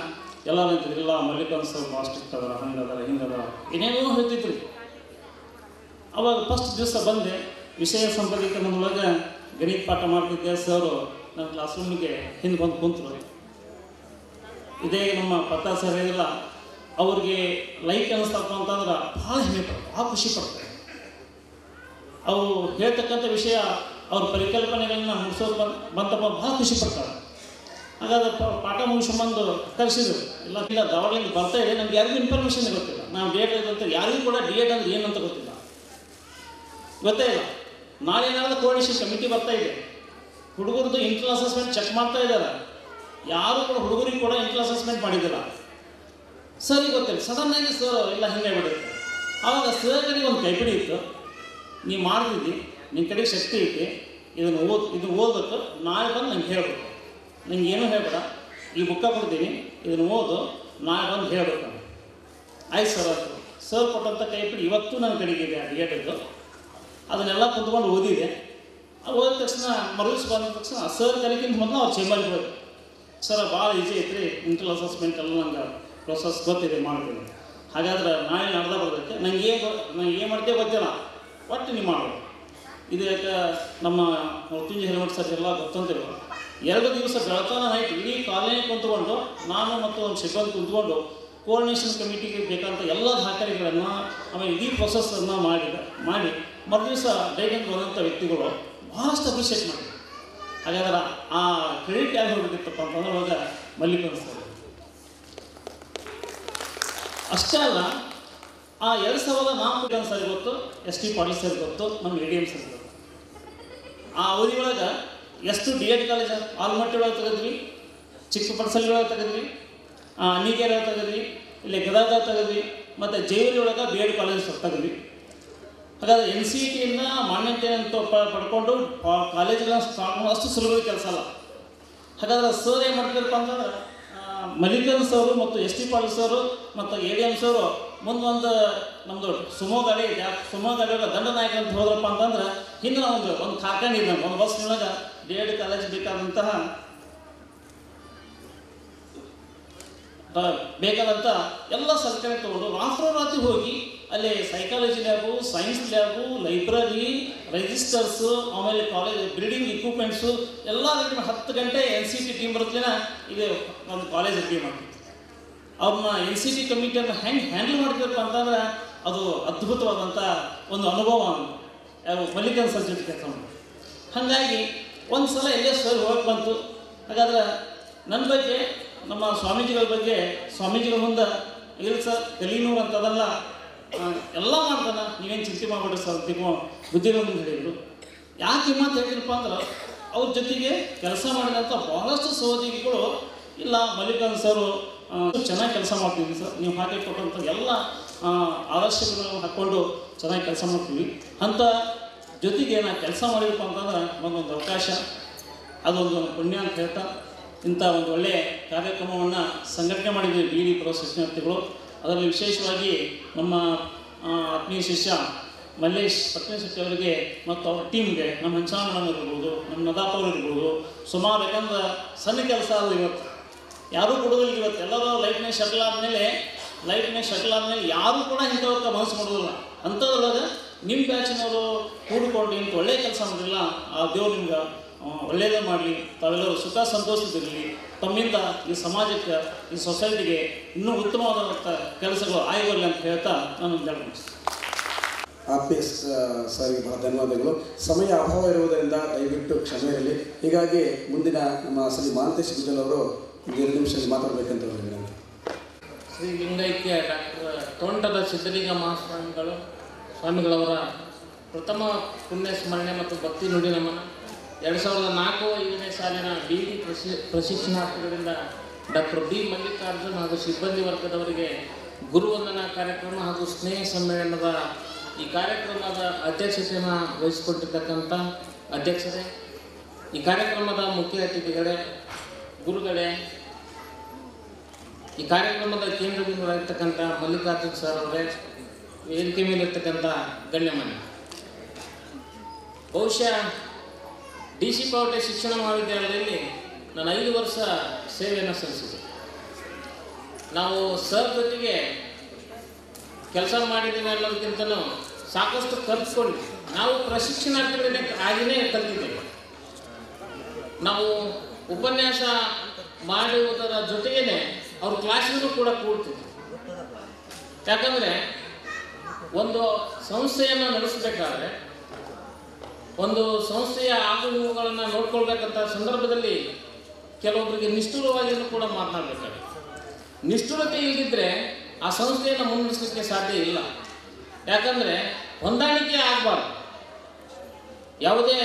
ಎಲ್ಲ ನಿಂತಿದ್ರು ಇಲ್ಲ ಮಲ್ಲಿಕಾರ್ಜುನ ಸರ್ ಭಾಳ ಸ್ಟ್ರಿಕ್ಟ್ ಅದಾರ ಹಂಗೆ ಅದಾರ ಹಿಂಗೆ ಅದಾರ ಏನೇನೋ ಹೇಳ್ತಿದ್ರಿ ಅವಾಗ ಫಸ್ಟ್ ದಿವಸ ಬಂದೆ ವಿಷಯ ಸಂಪಾದಕನೊಳಗೆ ಗಣಿತ ಪಾಠ ಮಾಡ್ತಿದ್ದೆ ಸರ್ ನನ್ನ ಕ್ಲಾಸ್ ರೂಮಿಗೆ ಹಿಂದೆ ಬಂದು ಕುಂತರು ಇದೇ ನಮ್ಮ ಪತ್ತ ಸರ್ ಏನಿಲ್ಲ ಅವ್ರಿಗೆ ಲೈಕ್ ಅನ್ನಿಸ್ತಪ್ಪ ಅಂತಂದ್ರೆ ಭಾಳ ಹೆಮ್ಮೆ ಪಡ್ತಾರೆ ಭಾಳ ಖುಷಿ ಪಡ್ತಾರೆ ಅವರು ಹೇಳ್ತಕ್ಕಂಥ ವಿಷಯ ಅವ್ರ ಪರಿಕಲ್ಪನೆಗಳನ್ನ ಮುಗಿಸೋದು ಬಂದ್ ಬಂತಪ್ಪ ಭಾಳ ಖುಷಿ ಪಡ್ತಾರೆ ಹಾಗಾದ್ರೆ ಪ- ಪಾಠ ಮುಗಿಸ್ಕೊಂಬಂದು ಕರೆಸಿದ್ರು ಇಲ್ಲ ಇಲ್ಲ ದಾವಣಗೆರೆ ಬರ್ತಾ ಇದೆ ನಮ್ಗೆ ಯಾರಿಗೂ ಇನ್ಫಾರ್ಮೇಷನ್ ಗೊತ್ತಿಲ್ಲ ನಾವು ಡಿ ಎಡ್ ಅಂತ ಯಾರಿಗೂ ಕೂಡ ಡಿ ಎಡ್ ಅಂದ್ರೆ ಏನಂತ ಗೊತ್ತಿಲ್ಲ ಗೊತ್ತೇ ಇಲ್ಲ ನಾಳೆ ಏನಾದ್ರು ಕೋರ್ಡಿನೇಷನ್ ಕಮಿಟಿ ಬರ್ತಾ ಇದೆ ಹುಡುಗರದ್ದು ಇಂಟರ್ನಲ್ ಅಸೆಸ್ಮೆಂಟ್ ಚೆಕ್ ಮಾಡ್ತಾ ಇದ್ದಾರೆ ಯಾರು ಕೂಡ ಹುಡುಗರಿಗೆ ಕೂಡ ಇಂಟರ್ನಲ್ ಅಸೆಸ್ಮೆಂಟ್ ಮಾಡಿದ್ದಿಲ್ಲ ಸರಿ ಗೊತ್ತಿಲ್ಲ ಸಡನ್ ಆಗಿ ಸರ್ ಇಲ್ಲ ಹಿಂಗೆ ಬಿಡುತ್ತೆ ಆವಾಗ ಸರ್ ಕಡೆಗೆ ಒಂದು ಕೈಪಿಡಿ ಇತ್ತು ನೀವು ಮಾಡ್ತಿದ್ದಿ ನಿನ್ನ ಕಡೆಗೆ ಶಕ್ತಿ ಐತಿ ಇದನ್ನು ಓದ್ ಇದು ಓದಬೇಕು ನಾಳೆ ಬಂದು ನಂಗೆ ಹೇಳ್ಬೇಕು ನಂಗೆ ಏನೂ ಹೇಳ್ಬೇಡ ಈ ಬುಕ್ಕ ಕೊಡ್ತೀನಿ ಇದನ್ನು ಓದು ನಾಳೆ ಬಂದು ಹೇಳ್ಬೇಕು ನಾನು ಆಯ್ತು ಸರ್ ಆಯ್ತು ಸರ್ ಕೊಟ್ಟಂಥ ಕೈಪಿಡಿ ಇವತ್ತು ನನ್ನ ಕಡೆಗೆ ಇದೆ ಡಿ ಎಡ್ ಅದನ್ನೆಲ್ಲ ಕುಂತ್ಕೊಂಡು ಓದಿದೆ ಅದು ಓದಿದ ತಕ್ಷಣ ಮರುದಿವ್ಸ ಬಂದ ತಕ್ಷಣ ಸರ್ ಕಲಿಕಿಂತ ಮೊದಲು ಅವ್ರು ಚೇಂಬರ್ಗೆ ಹೋಗಿ ಸರ್ ಭಾಳ ಈಸಿ ಐತ್ರಿ ಇಂಟರ್ನಲ್ ಅಸೆಸ್ಮೆಂಟ್ ಎಲ್ಲ ನಂಗೆ ಪ್ರೊಸೆಸ್ ಗೊತ್ತಿದೆ ಮಾಡ್ತೀನಿ ಹಾಗಾದ್ರೆ ನಾಳೆ ನಡೆದ ಬರ್ತೈತೆ ನಂಗೆ ಏನು ನಂಗೆ ಏನು ಮಾಡ್ತೇವೆ ಗೊತ್ತಿಲ್ಲ ಒಟ್ಟು ನೀವು ಮಾಡು ಇದು ಯಾಕೆ ನಮ್ಮ ಮೃತ್ಯುಂಜಯ ಹಿರೇಮಠ ಸರ್ ಎಲ್ಲ ಗೊತ್ತಂತಿಲ್ಲ ಎರಡು ದಿವಸ ಬೆಳತಾನ ನೈಟ್ ಇಡೀ ಕಾಲನಿ ಕುಂತ್ಕೊಂಡು ನಾನು ಮತ್ತು ಒಂದು ಸಿಬ್ಬಂದಿ ಕುಂತ್ಕೊಂಡು ಕೋರ್ಡಿನೇಷನ್ ಕಮಿಟಿಗೆ ಬೇಕಾದಂಥ ಎಲ್ಲ ದಾಖಲೆಗಳನ್ನು ಆಮೇಲೆ ಇಡೀ ಪ್ರೊಸೆಸನ್ನು ಮಾಡಿ ಮಾಡಿ ಮರುದಿವಸ ಡೈಗನ್ ಬಂದಂಥ ವ್ಯಕ್ತಿಗಳು ಭಾಳಷ್ಟು ಅಪ್ರಿಷಿಯೇಟ್ ಮಾಡಿದ್ರು ಹಾಗಾದ್ರೆ ಆ ಕ್ರೆಡಿಟ್ ಯಾರು ಹೋಗಿತ್ತಪ್ಪ ಅಂತಂದ್ರೆ ಅವಾಗ ಮಲ್ಲಿಕಾರ್ಜುನ ಸರ್ ಅಷ್ಟೇ ಅಲ್ಲ ಆ ಎರಡು ಸಾವಿರದ ನಾಲ್ಕು ಸರ್ ಗೊತ್ತು ಎಸ್ ಟಿ ಪಾಟೀಲ್ ಸರ್ ಗೊತ್ತು ನಮ್ಮ ಎ ಡಿ ಎಮ್ ಸರ್ ಗೊತ್ತು ಆ ಅವಧಿ ಒಳಗೆ ಎಷ್ಟು ಡಿ ಎಡ್ ಕಾಲೇಜ್ ಆಲ್ಮಟ್ಟಿ ಒಳಗೆ ತೆಗೆದ್ವಿ ಚಿಕ್ಕಪಡಸಲ್ಲಿ ಒಳಗೆ ತೆಗೆದ್ವಿ ಅನಿಗೇರಿ ಒಳಗೆ ತೆಗೆದ್ವಿ ಇಲ್ಲಿ ಗದಗ ತೆಗೆದ್ವಿ ಮತ್ತು ಜೈವರಿ ಒಳಗೆ ಬಿ ಎಡ್ ಕಾಲೇಜ್ ತೆಗೆದ್ವಿ ಹಾಗಾದ್ರೆ ಎನ್ ಸಿ ಟಿಯಿಂದ ಮಾನ್ಯತೆ ಅಂತ ಪ- ಪಡ್ಕೊಂಡು ಕಾಲೇಜ್ಗಳನ್ನ ಸ್ಟಾರ್ಟ್ ಮಾಡೋದು ಅಷ್ಟು ಸುಲಭದ ಕೆಲಸ ಅಲ್ಲ ಹಾಗಾದ್ರೆ ಸರ್ ಏನು ಮಾಡ್ತಿರಪ್ಪ ಅಂತಂದ್ರೆ ಆ, ಮಲ್ಲಿಕಾರ್ಜುನ ಸರು ಮತ್ತು ಎಸ್ ಟಿ ಪಾಲ್ ಸರು ಮತ್ತು ಎ ಡಿ ಎಮ್ ಸರು ಮುಂದೊಂದು ನಮ್ಮದು ಸುಮೋ ಗಾಡಿ ಇದೆ ಆ ಸುಮೋ ಗಾಡಿ ಒಳಗೆ ದಂಡನಾಯಕ ಅಂತ ಹೋದ್ರಪ್ಪ ಅಂತಂದ್ರೆ ಹಿಂದಿನ ಒಂದು ಒಂದು ಕಾರ್ಖಾನೆ ಇದೆ ಒಂದು ಬಸ್ನೊಳಗೆ ಡಿ ಎಡ್ ಕಾಲೇಜ್ ಬೇಕಾದಂತಹ ಆ, ಬೇಕಾದಂಥ ಎಲ್ಲ ಸರ್ಕಾರ ತಗೊಂಡು ರಾತ್ರೋರಾತ್ರಿ ಹೋಗಿ ಅಲ್ಲಿ psychology lab science lab library registers ಆಮೇಲೆ ಕಾಲೇಜ್ ಬಿಲ್ಡಿಂಗ್ ಇಕ್ವಿಪ್ಮೆಂಟ್ಸು ಎಲ್ಲ ರೀತಿಯ ಹತ್ತು ಗಂಟೆ ಎನ್ ಸಿ ಟಿ ಟೀಮ್ ಬರುತ್ತಲಿನ ಇದು ಒಂದು ಕಾಲೇಜ್ ರೆಡಿ ಮಾಡ್ತೀವಿ ಅವ್ರನ್ನ ಎನ್ ಸಿ ಟಿ ಕಮಿಟಿಯನ್ನು ಹೆಂಗೆ ಹ್ಯಾಂಡಲ್ ಮಾಡ್ತಿರಪ್ಪ ಅಂತಂದ್ರೆ ಅದು ಅದ್ಭುತವಾದಂಥ ಒಂದು ಅನುಭವ ಯಾವ ಮಲ್ಲಿಕಾರ್ಜುನ ಸರ್ ಜೊತೆ ಕೆಲಸ ಮಾಡಿ ಹಾಗಾಗಿ ಒಂದು ಸಲ ಎಲ್ಲೇ ಸರ್ ಹೋಗಿ ಬಂತು ಹಾಗಾದ್ರೆ ನನ್ನ ಬಗ್ಗೆ ನಮ್ಮ ಸ್ವಾಮೀಜಿಗಳ ಬಗ್ಗೆ ಸ್ವಾಮೀಜಿಗಳ ಮುಂದೆ ಇಲ್ಲ ಸರ್ ಕಲೀನೂರು ಅಂತದಲ್ಲ ಆ, ಎಲ್ಲ ಮಾಡ್ತಾನೆ ನೀವೇನು ಚಿಂತೆ ಮಾಡ್ಬೇಡ್ರಿ ಸರ್ ಅಂತ ಬುದ್ಧಿಗಳ ಮುಂದೆ ಹೇಳಿದ್ರು ಯಾಕೆ ಈ ಮಾತು ಹೇಳಿದ್ರಪ್ಪ ಅಂದ್ರೆ ಅವ್ರ ಜೊತೆಗೆ ಕೆಲಸ ಮಾಡಿದಂಥ ಬಹಳಷ್ಟು ಸಹೋದ್ಯೋಗಿಗಳು ಇಲ್ಲ ಮಲ್ಲಿಕಾರ್ಜುನ ಸರು ಚೆನ್ನಾಗಿ ಕೆಲಸ ಮಾಡ್ತೀವಿ ಸರ್ ನೀವು ಹಾಕಿ ಕೊಟ್ಟಂಥ ಎಲ್ಲ ಆ, ಆದರ್ಶಗಳನ್ನು ಹಾಕ್ಕೊಂಡು ಚೆನ್ನಾಗಿ ಕೆಲಸ ಮಾಡ್ತೀವಿ ಅಂತ ಜೊತೆಗೆ ನಾನು ಕೆಲಸ ಮಾಡಿದಪ್ಪ ಅಂತಂದ್ರೆ ಒಂದೊಂದು ಅವಕಾಶ ಅದೊಂದು ನನ್ನ ಪುಣ್ಯ ಅಂತ ಹೇಳ್ತಾ ಇಂಥ ಒಂದು ಒಳ್ಳೆಯ ಕಾರ್ಯಕ್ರಮವನ್ನು ಸಂಘಟನೆ ಮಾಡಿದ್ವಿ ಬಿ ಡಿ ಪ್ರೋ ಶಿಕ್ಷಣಾರ್ಥಿಗಳು ಅದರಲ್ಲಿ ವಿಶೇಷವಾಗಿ ನಮ್ಮ ಆ, ಆತ್ಮೀಯ ಶಿಷ್ಯ ಮಲ್ಲೇಶ್ ಪಟ್ನೇಶೆಟ್ಟಿ ಅವರಿಗೆ ಮತ್ತು ಅವ್ರ ಟೀಮ್ಗೆ ನಮ್ಮ ಹಂಚಾಣ ಮೇಡಮ್ ಇರ್ಬೋದು ನಮ್ಮ ನದಾಪ್ ಅವ್ರು ಇರ್ಬೋದು ಸುಮಾರು ಯಾಕಂದ್ರೆ ಸಣ್ಣ ಕೆಲಸ ಅದು ಇವತ್ತು ಯಾರೂ ಕೊಡೋದಿಲ್ಲ ಇವತ್ತು ಎಲ್ಲರೂ ಲೈಫ್ನಾಗ ಶಟ್ಲ್ ಆದಮೇಲೆ ಲೈಫ್ನಾಗ ಶಟ್ಲ್ ಆದಮೇಲೆ ಯಾರೂ ಕೂಡ ಇಂಥವಕ್ಕೆ ಮನಸ್ಸು ಮಾಡೋದಿಲ್ಲ ಅಂಥದ್ರೊಳಗೆ ನಿಮ್ಮ ಬ್ಯಾಚಿನವರು ಕೂಡಿಕೊಂಡು ಇಂಥ ಒಳ್ಳೆಯ ಕೆಲಸ ಮಾಡಿಲ್ಲ ಆ ದೇವ್ರು ನಿಮ್ಗೆ ಒಳ್ಳೆಯದೇ ಮಾಡಲಿ ತಾವೆಲ್ಲರೂ ಸುಖ ಸಂತೋಷದಿರಲಿ ತಮ್ಮಿಂದ ಈ ಸಮಾಜಕ್ಕೆ ಈ ಸೊಸೈಟಿಗೆ ಇನ್ನೂ ಉತ್ತಮವಾದಂಥ ಕೆಲಸಗಳು ಆಯ್ವಲ್ಲ ಅಂತ ಹೇಳ್ತಾ ನಾನು ಹೇಳಿ ಮುಗಿಸ್ತೀನಿ ಆತ್ಮೀಯ ಸ- ಸರ್ಗೆ ಬಹಳ ಧನ್ಯವಾದಗಳು ಸಮಯ ಅಭಾವ ಇರುವುದರಿಂದ ದಯವಿಟ್ಟು ಕ್ಷಮೆ ಇರಲಿ ಹೀಗಾಗಿ ಮುಂದಿನ ನಮ್ಮ ಶ್ರೀ ಮಹಾಂತೇಶ್ ಗುಜಲ್ ಅವರು ಒಂದು ಎರಡು ನಿಮಿಷ ಮಾತಾಡಬೇಕಂತ ಹೇಳಿ ವಿನಂತಿ. ಶ್ರೀ ಲಿಂಗೈಕ್ಯ ಡಾಕ್ಟರ್ ತೋಂಟದ ಸಿದ್ಧಲಿಂಗ ಮಹಾಸ್ವಾಮಿಗಳು ಸ್ವಾಮಿಗಳವರ ಪ್ರಥಮ ಪುಣ್ಯ ಸ್ಮರಣೆ ಮತ್ತು ಭಕ್ತಿ ನುಡಿ ನಮನ ಎರಡು ಸಾವಿರದ ನಾಲ್ಕು ಐದನೇ ಸಾಲಿನ ಬಿ ಡಿ ಪ್ರಶಿ ಪ್ರಶಿಕ್ಷಣಾರ್ಥಿಗಳಿಂದ ಡಾಕ್ಟರ್ ಬಿ ಮಲ್ಲಿಕಾರ್ಜುನ್ ಹಾಗೂ ಸಿಬ್ಬಂದಿ ವರ್ಗದವರಿಗೆ ಗುರುವಂದನಾ ಕಾರ್ಯಕ್ರಮ ಹಾಗೂ ಸ್ನೇಹ ಸಮ್ಮೇಳನದ ಈ ಕಾರ್ಯಕ್ರಮದ ಅಧ್ಯಕ್ಷತೆಯನ್ನು ವಹಿಸಿಕೊಂಡಿರ್ತಕ್ಕಂಥ ಅಧ್ಯಕ್ಷರೇ ಈ ಕಾರ್ಯಕ್ರಮದ ಮುಖ್ಯ ಅತಿಥಿಗಳೇ ಗುರುಗಳೇ ಈ ಕಾರ್ಯಕ್ರಮದ ಕೇಂದ್ರ ಬಿಂದುವಾಗಿರ್ತಕ್ಕಂಥ ಮಲ್ಲಿಕಾರ್ಜುನ್ ಸರ್ ಅವರೇ ವೇದಿಕೆ ಮೇಲೆ ಇರ್ತಕ್ಕಂಥ ಗಣ್ಯಮಾನ್ಯ ಬಹುಶಃ ಡಿ ಸಿ ಪಾವಟೆ ಶಿಕ್ಷಣ ಮಹಾವಿದ್ಯಾಲಯದಲ್ಲಿ ನಾನು ಐದು ವರ್ಷ ಸೇವೆಯನ್ನು ಸಲ್ಲಿಸಿದೆ ನಾವು ಸರ್ ಜೊತೆಗೆ ಕೆಲಸ ಮಾಡಿದ್ದೀವಿ ಅನ್ನೋದಕ್ಕಿಂತನೂ ಸಾಕಷ್ಟು ಕಲ್ತ್ಕೊಂಡು ನಾವು ಪ್ರಶಿಕ್ಷಣಾರ್ಥಿಗಳಿಗೆ ಆಗಿನೇ ಕಲ್ತಿದ್ದೇವೆ ನಾವು ಉಪನ್ಯಾಸ ಮಾಡುವುದರ ಜೊತೆಗೇನೆ ಅವ್ರ ಕ್ಲಾಸ್ಗೂ ಕೂಡ ಕೂಡ್ತಿದ್ವಿ ಯಾಕಂದರೆ ಒಂದು ಸಂಸ್ಥೆಯನ್ನು ನಡೆಸಬೇಕಾದ್ರೆ ಒಂದು ಸಂಸ್ಥೆಯ ಆಗುಗಳನ್ನು ನೋಡ್ಕೊಳ್ಬೇಕಂತ ಸಂದರ್ಭದಲ್ಲಿ ಕೆಲವೊಬ್ಬರಿಗೆ ನಿಷ್ಠುರವಾಗಿಯೂ ಕೂಡ ಮಾತನಾಡಬೇಕಾಗುತ್ತೆ ನಿಷ್ಠುರತೆ ಇಲ್ಲದಿದ್ದರೆ ಆ ಸಂಸ್ಥೆಯನ್ನು ಮುನ್ನಡೆಸಲಿಕ್ಕೆ ಸಾಧ್ಯ ಇಲ್ಲ ಯಾಕಂದರೆ ಹೊಂದಾಣಿಕೆ ಆಗಬಾರ್ದು ಯಾವುದೇ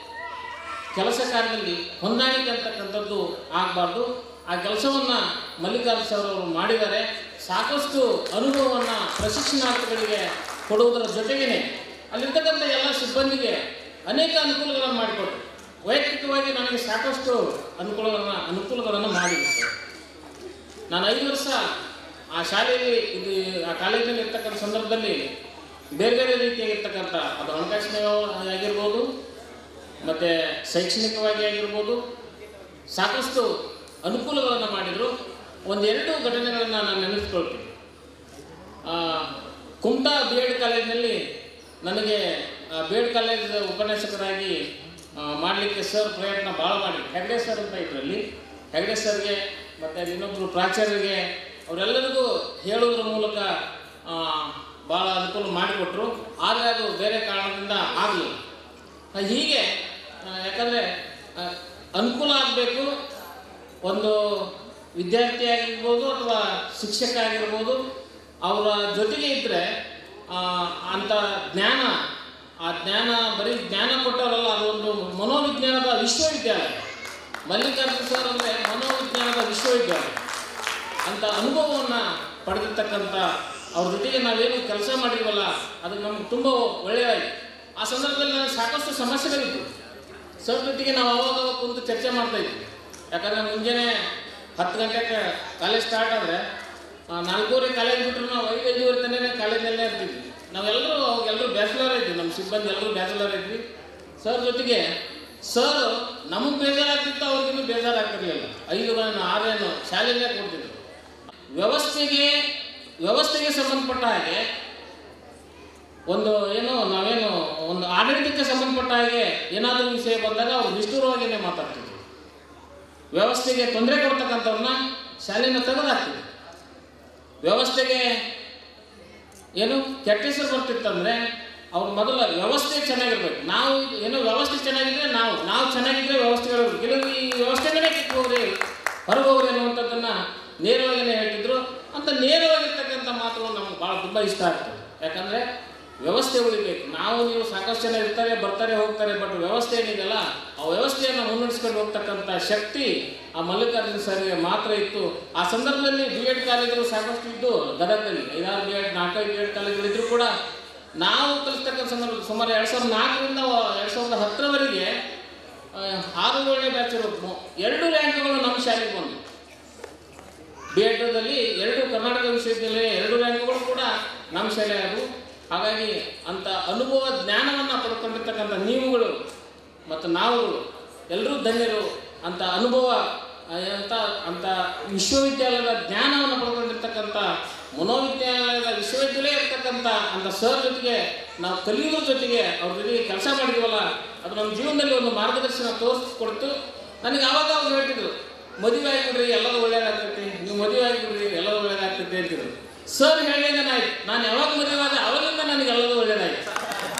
ಕೆಲಸ ಕಾರ್ಯದಲ್ಲಿ ಹೊಂದಾಣಿಕೆ ಅಂತಕ್ಕಂಥದ್ದು ಆಗಬಾರ್ದು ಆ ಕೆಲಸವನ್ನು ಮಲ್ಲಿಕಾರ್ಜುನ ಸರ್ ಅವರು ಮಾಡಿದ್ದಾರೆ ಸಾಕಷ್ಟು ಅನುಭವವನ್ನು ಪ್ರಶಿಕ್ಷಣಾರ್ಥಿಗಳಿಗೆ ಕೊಡುವುದರ ಜೊತೆಗೇನೆ ಅಲ್ಲಿರ್ತಕ್ಕಂಥ ಎಲ್ಲ ಸಿಬ್ಬಂದಿಗೆ ಅನೇಕ ಅನುಕೂಲಗಳನ್ನು ಮಾಡಿಕೊಟ್ರು ವೈಯಕ್ತಿಕವಾಗಿ ನನಗೆ ಸಾಕಷ್ಟು ಅನುಕೂಲಗಳನ್ನು ಅನುಕೂಲಗಳನ್ನು ಮಾಡಿದೆ ಸರ್ ನಾನು ಐದು ವರ್ಷ ಆ ಶಾಲೆಯಲ್ಲಿ ಇದು ಆ ಕಾಲೇಜಿನಲ್ಲಿ ಇರ್ತಕ್ಕಂಥ ಸಂದರ್ಭದಲ್ಲಿ ಬೇರೆ ಬೇರೆ ರೀತಿಯಾಗಿರ್ತಕ್ಕಂಥ ಅದು ಹಣಕಾಸಿನ ಆಗಿರ್ಬೋದು ಮತ್ತು ಶೈಕ್ಷಣಿಕವಾಗಿ ಆಗಿರ್ಬೋದು ಸಾಕಷ್ಟು ಅನುಕೂಲಗಳನ್ನು ಮಾಡಿದರು ಒಂದೆರಡು ಘಟನೆಗಳನ್ನು ನಾನು ನೆನೆಸ್ಕೊಳ್ತೀನಿ ಆ, ಕುಮಟಾ ಬಿ ಎಡ್ ಕಾಲೇಜಿನಲ್ಲಿ ನನಗೆ ಬಿ ಎಡ್ ಕಾಲೇಜ್ ಉಪನ್ಯಾಸಕರಾಗಿ ಮಾಡಲಿಕ್ಕೆ ಸರ್ ಪ್ರಯತ್ನ ಭಾಳ ಮಾಡಿ ಹೆಗ್ಡೆ ಸರ್ ಅಂತ ಇದರಲ್ಲಿ ಹೆಗ್ಡೆ ಸರ್ಗೆ ಮತ್ತು ಇನ್ನೊಬ್ಬರು ಪ್ರಾಚಾರ್ಯರಿಗೆ ಅವರೆಲ್ಲರಿಗೂ ಹೇಳೋದ್ರ ಮೂಲಕ ಭಾಳ ಅನುಕೂಲ ಮಾಡಿಕೊಟ್ರು ಆದರೆ ಅದು ಬೇರೆ ಕಾರಣದಿಂದ ಆಗಲಿಲ್ಲ ಆ, ಹೀಗೆ ಆ, ಯಾಕಂದರೆ ಆ, ಅನುಕೂಲ ಆಗಬೇಕು ಒಂದು ವಿದ್ಯಾರ್ಥಿ ಆಗಿರ್ಬೋದು ಅಥವಾ ಶಿಕ್ಷಕ ಆಗಿರ್ಬೋದು ಅವರ ಜೊತೆಗೆ ಇದ್ದರೆ ಅಂಥ ಜ್ಞಾನ ಆ ಜ್ಞಾನ ಬರೀ ಜ್ಞಾನ ಕೊಟ್ಟವರಲ್ಲ ಅದೊಂದು ಮನೋವಿಜ್ಞಾನದ ವಿಶ್ವವಿದ್ಯಾಲಯ ಮಲ್ಲಿಕಾರ್ಜುನ ಸರ್ ಅಂದರೆ ಮನೋವಿಜ್ಞಾನದ ವಿಶ್ವವಿದ್ಯಾಲಯ ಅಂತ ಅನುಭವವನ್ನು ಪಡೆದಿರ್ತಕ್ಕಂಥ ಅವ್ರ ಜೊತೆಗೆ ನಾವೇನು ಕೆಲಸ ಮಾಡಿದ್ವಲ್ಲ ಅದು ನಮ್ಗೆ ತುಂಬ ಒಳ್ಳೆಯದಾಗಿ ಆ ಸಂದರ್ಭದಲ್ಲಿ ನನಗೆ ಸಾಕಷ್ಟು ಸಮಸ್ಯೆಗಳಿತ್ತು ಸರ್ ಜೊತೆಗೆ ನಾವು ಅವಾಗ ಕುಂತು ಚರ್ಚೆ ಮಾಡ್ತಾ ಇದ್ವಿ ಯಾಕಂದರೆ ಮುಂಜಾನೆ ಹತ್ತು ಗಂಟೆಗೆ ಕಾಲೇಜ್ ಸ್ಟಾರ್ಟ್ ಆದರೆ ನಾಲ್ಕೂವರೆ ಕಾಲೇಜ್ ಬಿಟ್ಟರು ನಾವು ಐದು ಐದುವರೆ ತನಕ ಕಾಲೇಜಲ್ಲೇ ಇರ್ತಿದ್ವಿ ನಾವೆಲ್ಲರೂ ಅವಾಗೆಲ್ಲರೂ ಬ್ಯಾಚುಲರ್ ಇದ್ವಿ ನಮ್ಮ ಸಿಬ್ಬಂದಿ ಎಲ್ಲರೂ ಬ್ಯಾಚುಲರ್ ಇದ್ವಿ ಸರ್ ಜೊತೆಗೆ ಸರ್ ನಮಗೆ ಬೇಜಾರಾಗ್ತಿತ್ತು ಅವ್ರಿಗಿನ್ನೂ ಬೇಜಾರಾಗ್ತಿರ್ಲಿಲ್ಲ ಐದು ಗಂಟೆ ಆರೇನು ಶಾಲೆಯಲ್ಲೇ ಕೊಡ್ತಿದ್ರು ವ್ಯವಸ್ಥೆಗೆ ವ್ಯವಸ್ಥೆಗೆ ಸಂಬಂಧಪಟ್ಟ ಹಾಗೆ ಒಂದು ಏನು ನಾವೇನು ಒಂದು ಆಡಳಿತಕ್ಕೆ ಸಂಬಂಧಪಟ್ಟ ಹಾಗೆ ಏನಾದರೂ ವಿಷಯ ಬಂದಾಗ ಅವರು ನಿಷ್ಠುರವಾಗಿಯೇ ಮಾತಾಡ್ತಿದ್ರು ವ್ಯವಸ್ಥೆಗೆ ತೊಂದರೆ ಕೊಡ್ತಕ್ಕಂಥವ್ರನ್ನ ಶಾಲೆಯಿಂದ ತೆಗೆದಾಕ್ತಿದ್ರು ವ್ಯವಸ್ಥೆಗೆ ಏನು ಕೆಟ್ಟ ಹೆಸರು ಬರ್ತಿತ್ತಂದ್ರೆ ಅವ್ರ ಮೊದಲ ವ್ಯವಸ್ಥೆ ಚೆನ್ನಾಗಿರ್ಬೇಕು ನಾವು ಏನೋ ವ್ಯವಸ್ಥೆ ಚೆನ್ನಾಗಿದ್ರೆ ನಾವು ನಾವು ಚೆನ್ನಾಗಿದ್ರೆ ವ್ಯವಸ್ಥೆಗಳು ಕೆಲವು ಈ ವ್ಯವಸ್ಥೆಗಳೇ ಕಿತ್ತು ಹೋಗ್ರಿ ಹೊರಗೆ ಹೋಗ್ರಿ ಅನ್ನುವಂಥದ್ದನ್ನು ನೇರವಾಗಿಯೇ ಹೇಳ್ತಿದ್ರು ಅಂತ ನೇರವಾಗಿರ್ತಕ್ಕಂಥ ಮಾತುಗಳು ನಮ್ಗೆ ಭಾಳ ತುಂಬ ಇಷ್ಟ ಆಗ್ತದೆ ಯಾಕಂದರೆ ವ್ಯವಸ್ಥೆ ಉಳಿಬೇಕು ನಾವು ನೀವು ಸಾಕಷ್ಟು ಜನ ಇರ್ತಾರೆ ಬರ್ತಾರೆ ಹೋಗ್ತಾರೆ ಬಟ್ ವ್ಯವಸ್ಥೆ ಏನಿದೆಯಲ್ಲ ಆ ವ್ಯವಸ್ಥೆಯನ್ನು ಮುನ್ನಡೆಸ್ಕೊಂಡು ಹೋಗ್ತಕ್ಕಂಥ ಶಕ್ತಿ ಆ ಮಲ್ಲಿಕಾರ್ಜುನ ಸರ್ಗೆ ಮಾತ್ರ ಇತ್ತು ಆ ಸಂದರ್ಭದಲ್ಲಿ ಬಿ ಎಡ್ ಕಾಲೇಜುಗಳು ಸಾಕಷ್ಟು ಇದ್ದು ಗದಗದಲ್ಲಿ ಐದಾರು ಬಿ ಎಡ್ ನಾಲ್ಕೈದು ಬಿ ಎಡ್ ಕಾಲೇಜುಗಳಿದ್ರು ಕೂಡ ನಾವು ಕಲಿಸ್ತಕ್ಕಂಥ ಸಂದರ್ಭ ಸುಮಾರು ಎರಡು ಸಾವಿರದ ನಾಲ್ಕರಿಂದ ಎರಡು ಸಾವಿರದ ಹತ್ತರವರೆಗೆ ಆ, ಆರು ಏಳನೇ ಬ್ಯಾಚ್ ಎರಡು ರ್ಯಾಂಕ್ಗಳು ನಮ್ಮ ಶಾಲೆಗೆ ಬಂದು ಬಿ ಎಡ್ದಲ್ಲಿ ಎರಡು ಕರ್ನಾಟಕ ವಿಶ್ವವಿದ್ಯಾಲಯ ಎರಡು ರ್ಯಾಂಕ್ಗಳು ಕೂಡ ನಮ್ಮ ಶಾಲೆ ಅದು ಹಾಗಾಗಿ ಅಂಥ ಅನುಭವ ಜ್ಞಾನವನ್ನು ಪಡ್ಕೊಂಡಿರ್ತಕ್ಕಂಥ ನೀವುಗಳು ಮತ್ತು ನಾವುಗಳು ಎಲ್ಲರೂ ಧನ್ಯರು ಅಂತ ಅನುಭವ ಆ, ಅಂತ ಅಂತ ವಿಶ್ವವಿದ್ಯಾಲಯದ ಜ್ಞಾನವನ್ನು ಪಡ್ಕೊಂಡಿರ್ತಕ್ಕಂಥ ಮನೋವಿದ್ಯಾಲಯದ ವಿಶ್ವವಿದ್ಯಾಲಯ ಇರ್ತಕ್ಕಂಥ ಅಂತ ಸರ್ ಜೊತೆಗೆ ನಾವು ಕಲಿಯೋದ್ರ ಜೊತೆಗೆ ಅವ್ರ ಜೊತೆಗೆ ಕೆಲಸ ಮಾಡಿದ್ವಲ್ಲ ಅದು ನಮ್ಮ ಜೀವನದಲ್ಲಿ ಒಂದು ಮಾರ್ಗದರ್ಶನ ತೋರಿಸ್ಕೊಡ್ತು ನನಗೆ ಆವಾಗ ಅವ್ರು ಹೇಳ್ತಿದ್ರು ಮದುವೆ ಆಗಿಬಿಡ್ರಿ ಎಲ್ಲರೂ ಒಳ್ಳೇದಾಗ್ತೈತಿ ನೀವು ಮದುವೆ ಆಗಿಬಿಡ್ರಿ ಎಲ್ಲರೂ ಒಳ್ಳೇದಾಗ್ತೈತಿ ಅಂತಿದ್ರು ಸರ್ ಹೇಳಿದಂಗೆ ಆಯ್ತು ನಾನು ಯಾವಾಗ ಮದುವೆ ಆದ ಅವಾಗಿಂದ ನನಗೆ ಎಲ್ಲರೂ ಒಳ್ಳೇದಾಯ್ತು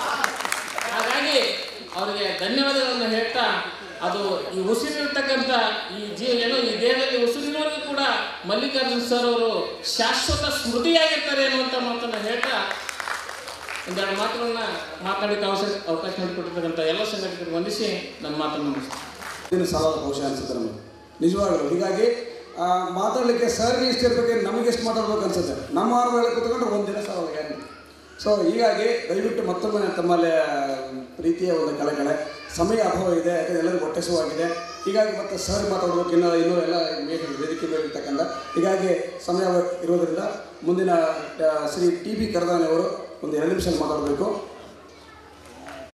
ಹಾಗಾಗಿ ಅವರಿಗೆ ಧನ್ಯವಾದಗಳನ್ನು ಹೇಳ್ತಾ ಅದು ಈ ಉಸಿರಿರ್ತಕ್ಕಂಥ ಈ ಜೀ ಏನೋ ಈ ದೇಹದಲ್ಲಿ ಉಸಿರಿನವರೆಗೂ ಕೂಡ ಮಲ್ಲಿಕಾರ್ಜುನ ಸರ್ ಅವರು ಶಾಶ್ವತ ಸ್ಮೃತಿಯಾಗಿರ್ತಾರೆ ಅನ್ನುವಂಥ ಮಾತನ್ನು ಹೇಳ್ತಾ ಒಂದೆರಡು ಮಾತುಗಳನ್ನ ಮಾತಾಡಲಿಕ್ಕೆ ಅವಕಾಶ ಅವಕಾಶ ಮಾಡಿಕೊಟ್ಟಿರ್ತಕ್ಕಂಥ ಎಲ್ಲ ಸಂಘಟಕರಿಗೆ ವಂದಿಸಿ ನನ್ನ ಮಾತನ್ನು ಮುಗಿಸ್ತೀನಿ ಇದನ್ನು ಸಾಲದ ಬಹುಶಃ ಅನ್ಸುತ್ತೆ ನಮಗೆ ನಿಜವಾಗಲೂ ಹೀಗಾಗಿ ಆ, ಮಾತಾಡಲಿಕ್ಕೆ ಸರ್ಗೆ ಇಷ್ಟ ಇರಬೇಕು ನಮಗೆ ಎಷ್ಟು ಮಾತಾಡ್ಬೇಕು ಅನ್ಸುತ್ತೆ ನಮ್ಮ ಆರುಗಳಿಗೆ ಕೂತ್ಕೊಂಡ್ರೆ ಒಂದಿನ ಸಾಲಲ್ಲ ಗ್ಯಾರಂಟಿ ಸೊ ಹೀಗಾಗಿ ದಯವಿಟ್ಟು ಮತ್ತೊಮ್ಮೆ ತಮ್ಮಲ್ಲಿ ಆ, ಪ್ರೀತಿಯ ಒಂದು ಕಲೆಗಳೇ ಸಮಯ ಅಭಾವ ಇದೆ ಯಾಕಂದರೆ ಎಲ್ಲರಿಗೂ ಹೊಟ್ಟೆಸುವಾಗಿದೆ ಹೀಗಾಗಿ ಮತ್ತೆ ಸರ್ ಮಾತಾಡಬೇಕು ಇನ್ನೂ ಇನ್ನೂ ಎಲ್ಲ ಮೇಲೆ ವೇದಿಕೆ ಮೇಲೆ ಇರ್ತಕ್ಕಂಥ ಹೀಗಾಗಿ ಸಮಯ ಇರೋದರಿಂದ ಮುಂದಿನ ಆ, ಶ್ರೀ ಟಿ ಬಿ ಕರದಾನಿ ಅವರು ಒಂದು ಎರಡು ನಿಮಿಷ ಮಾತಾಡಬೇಕು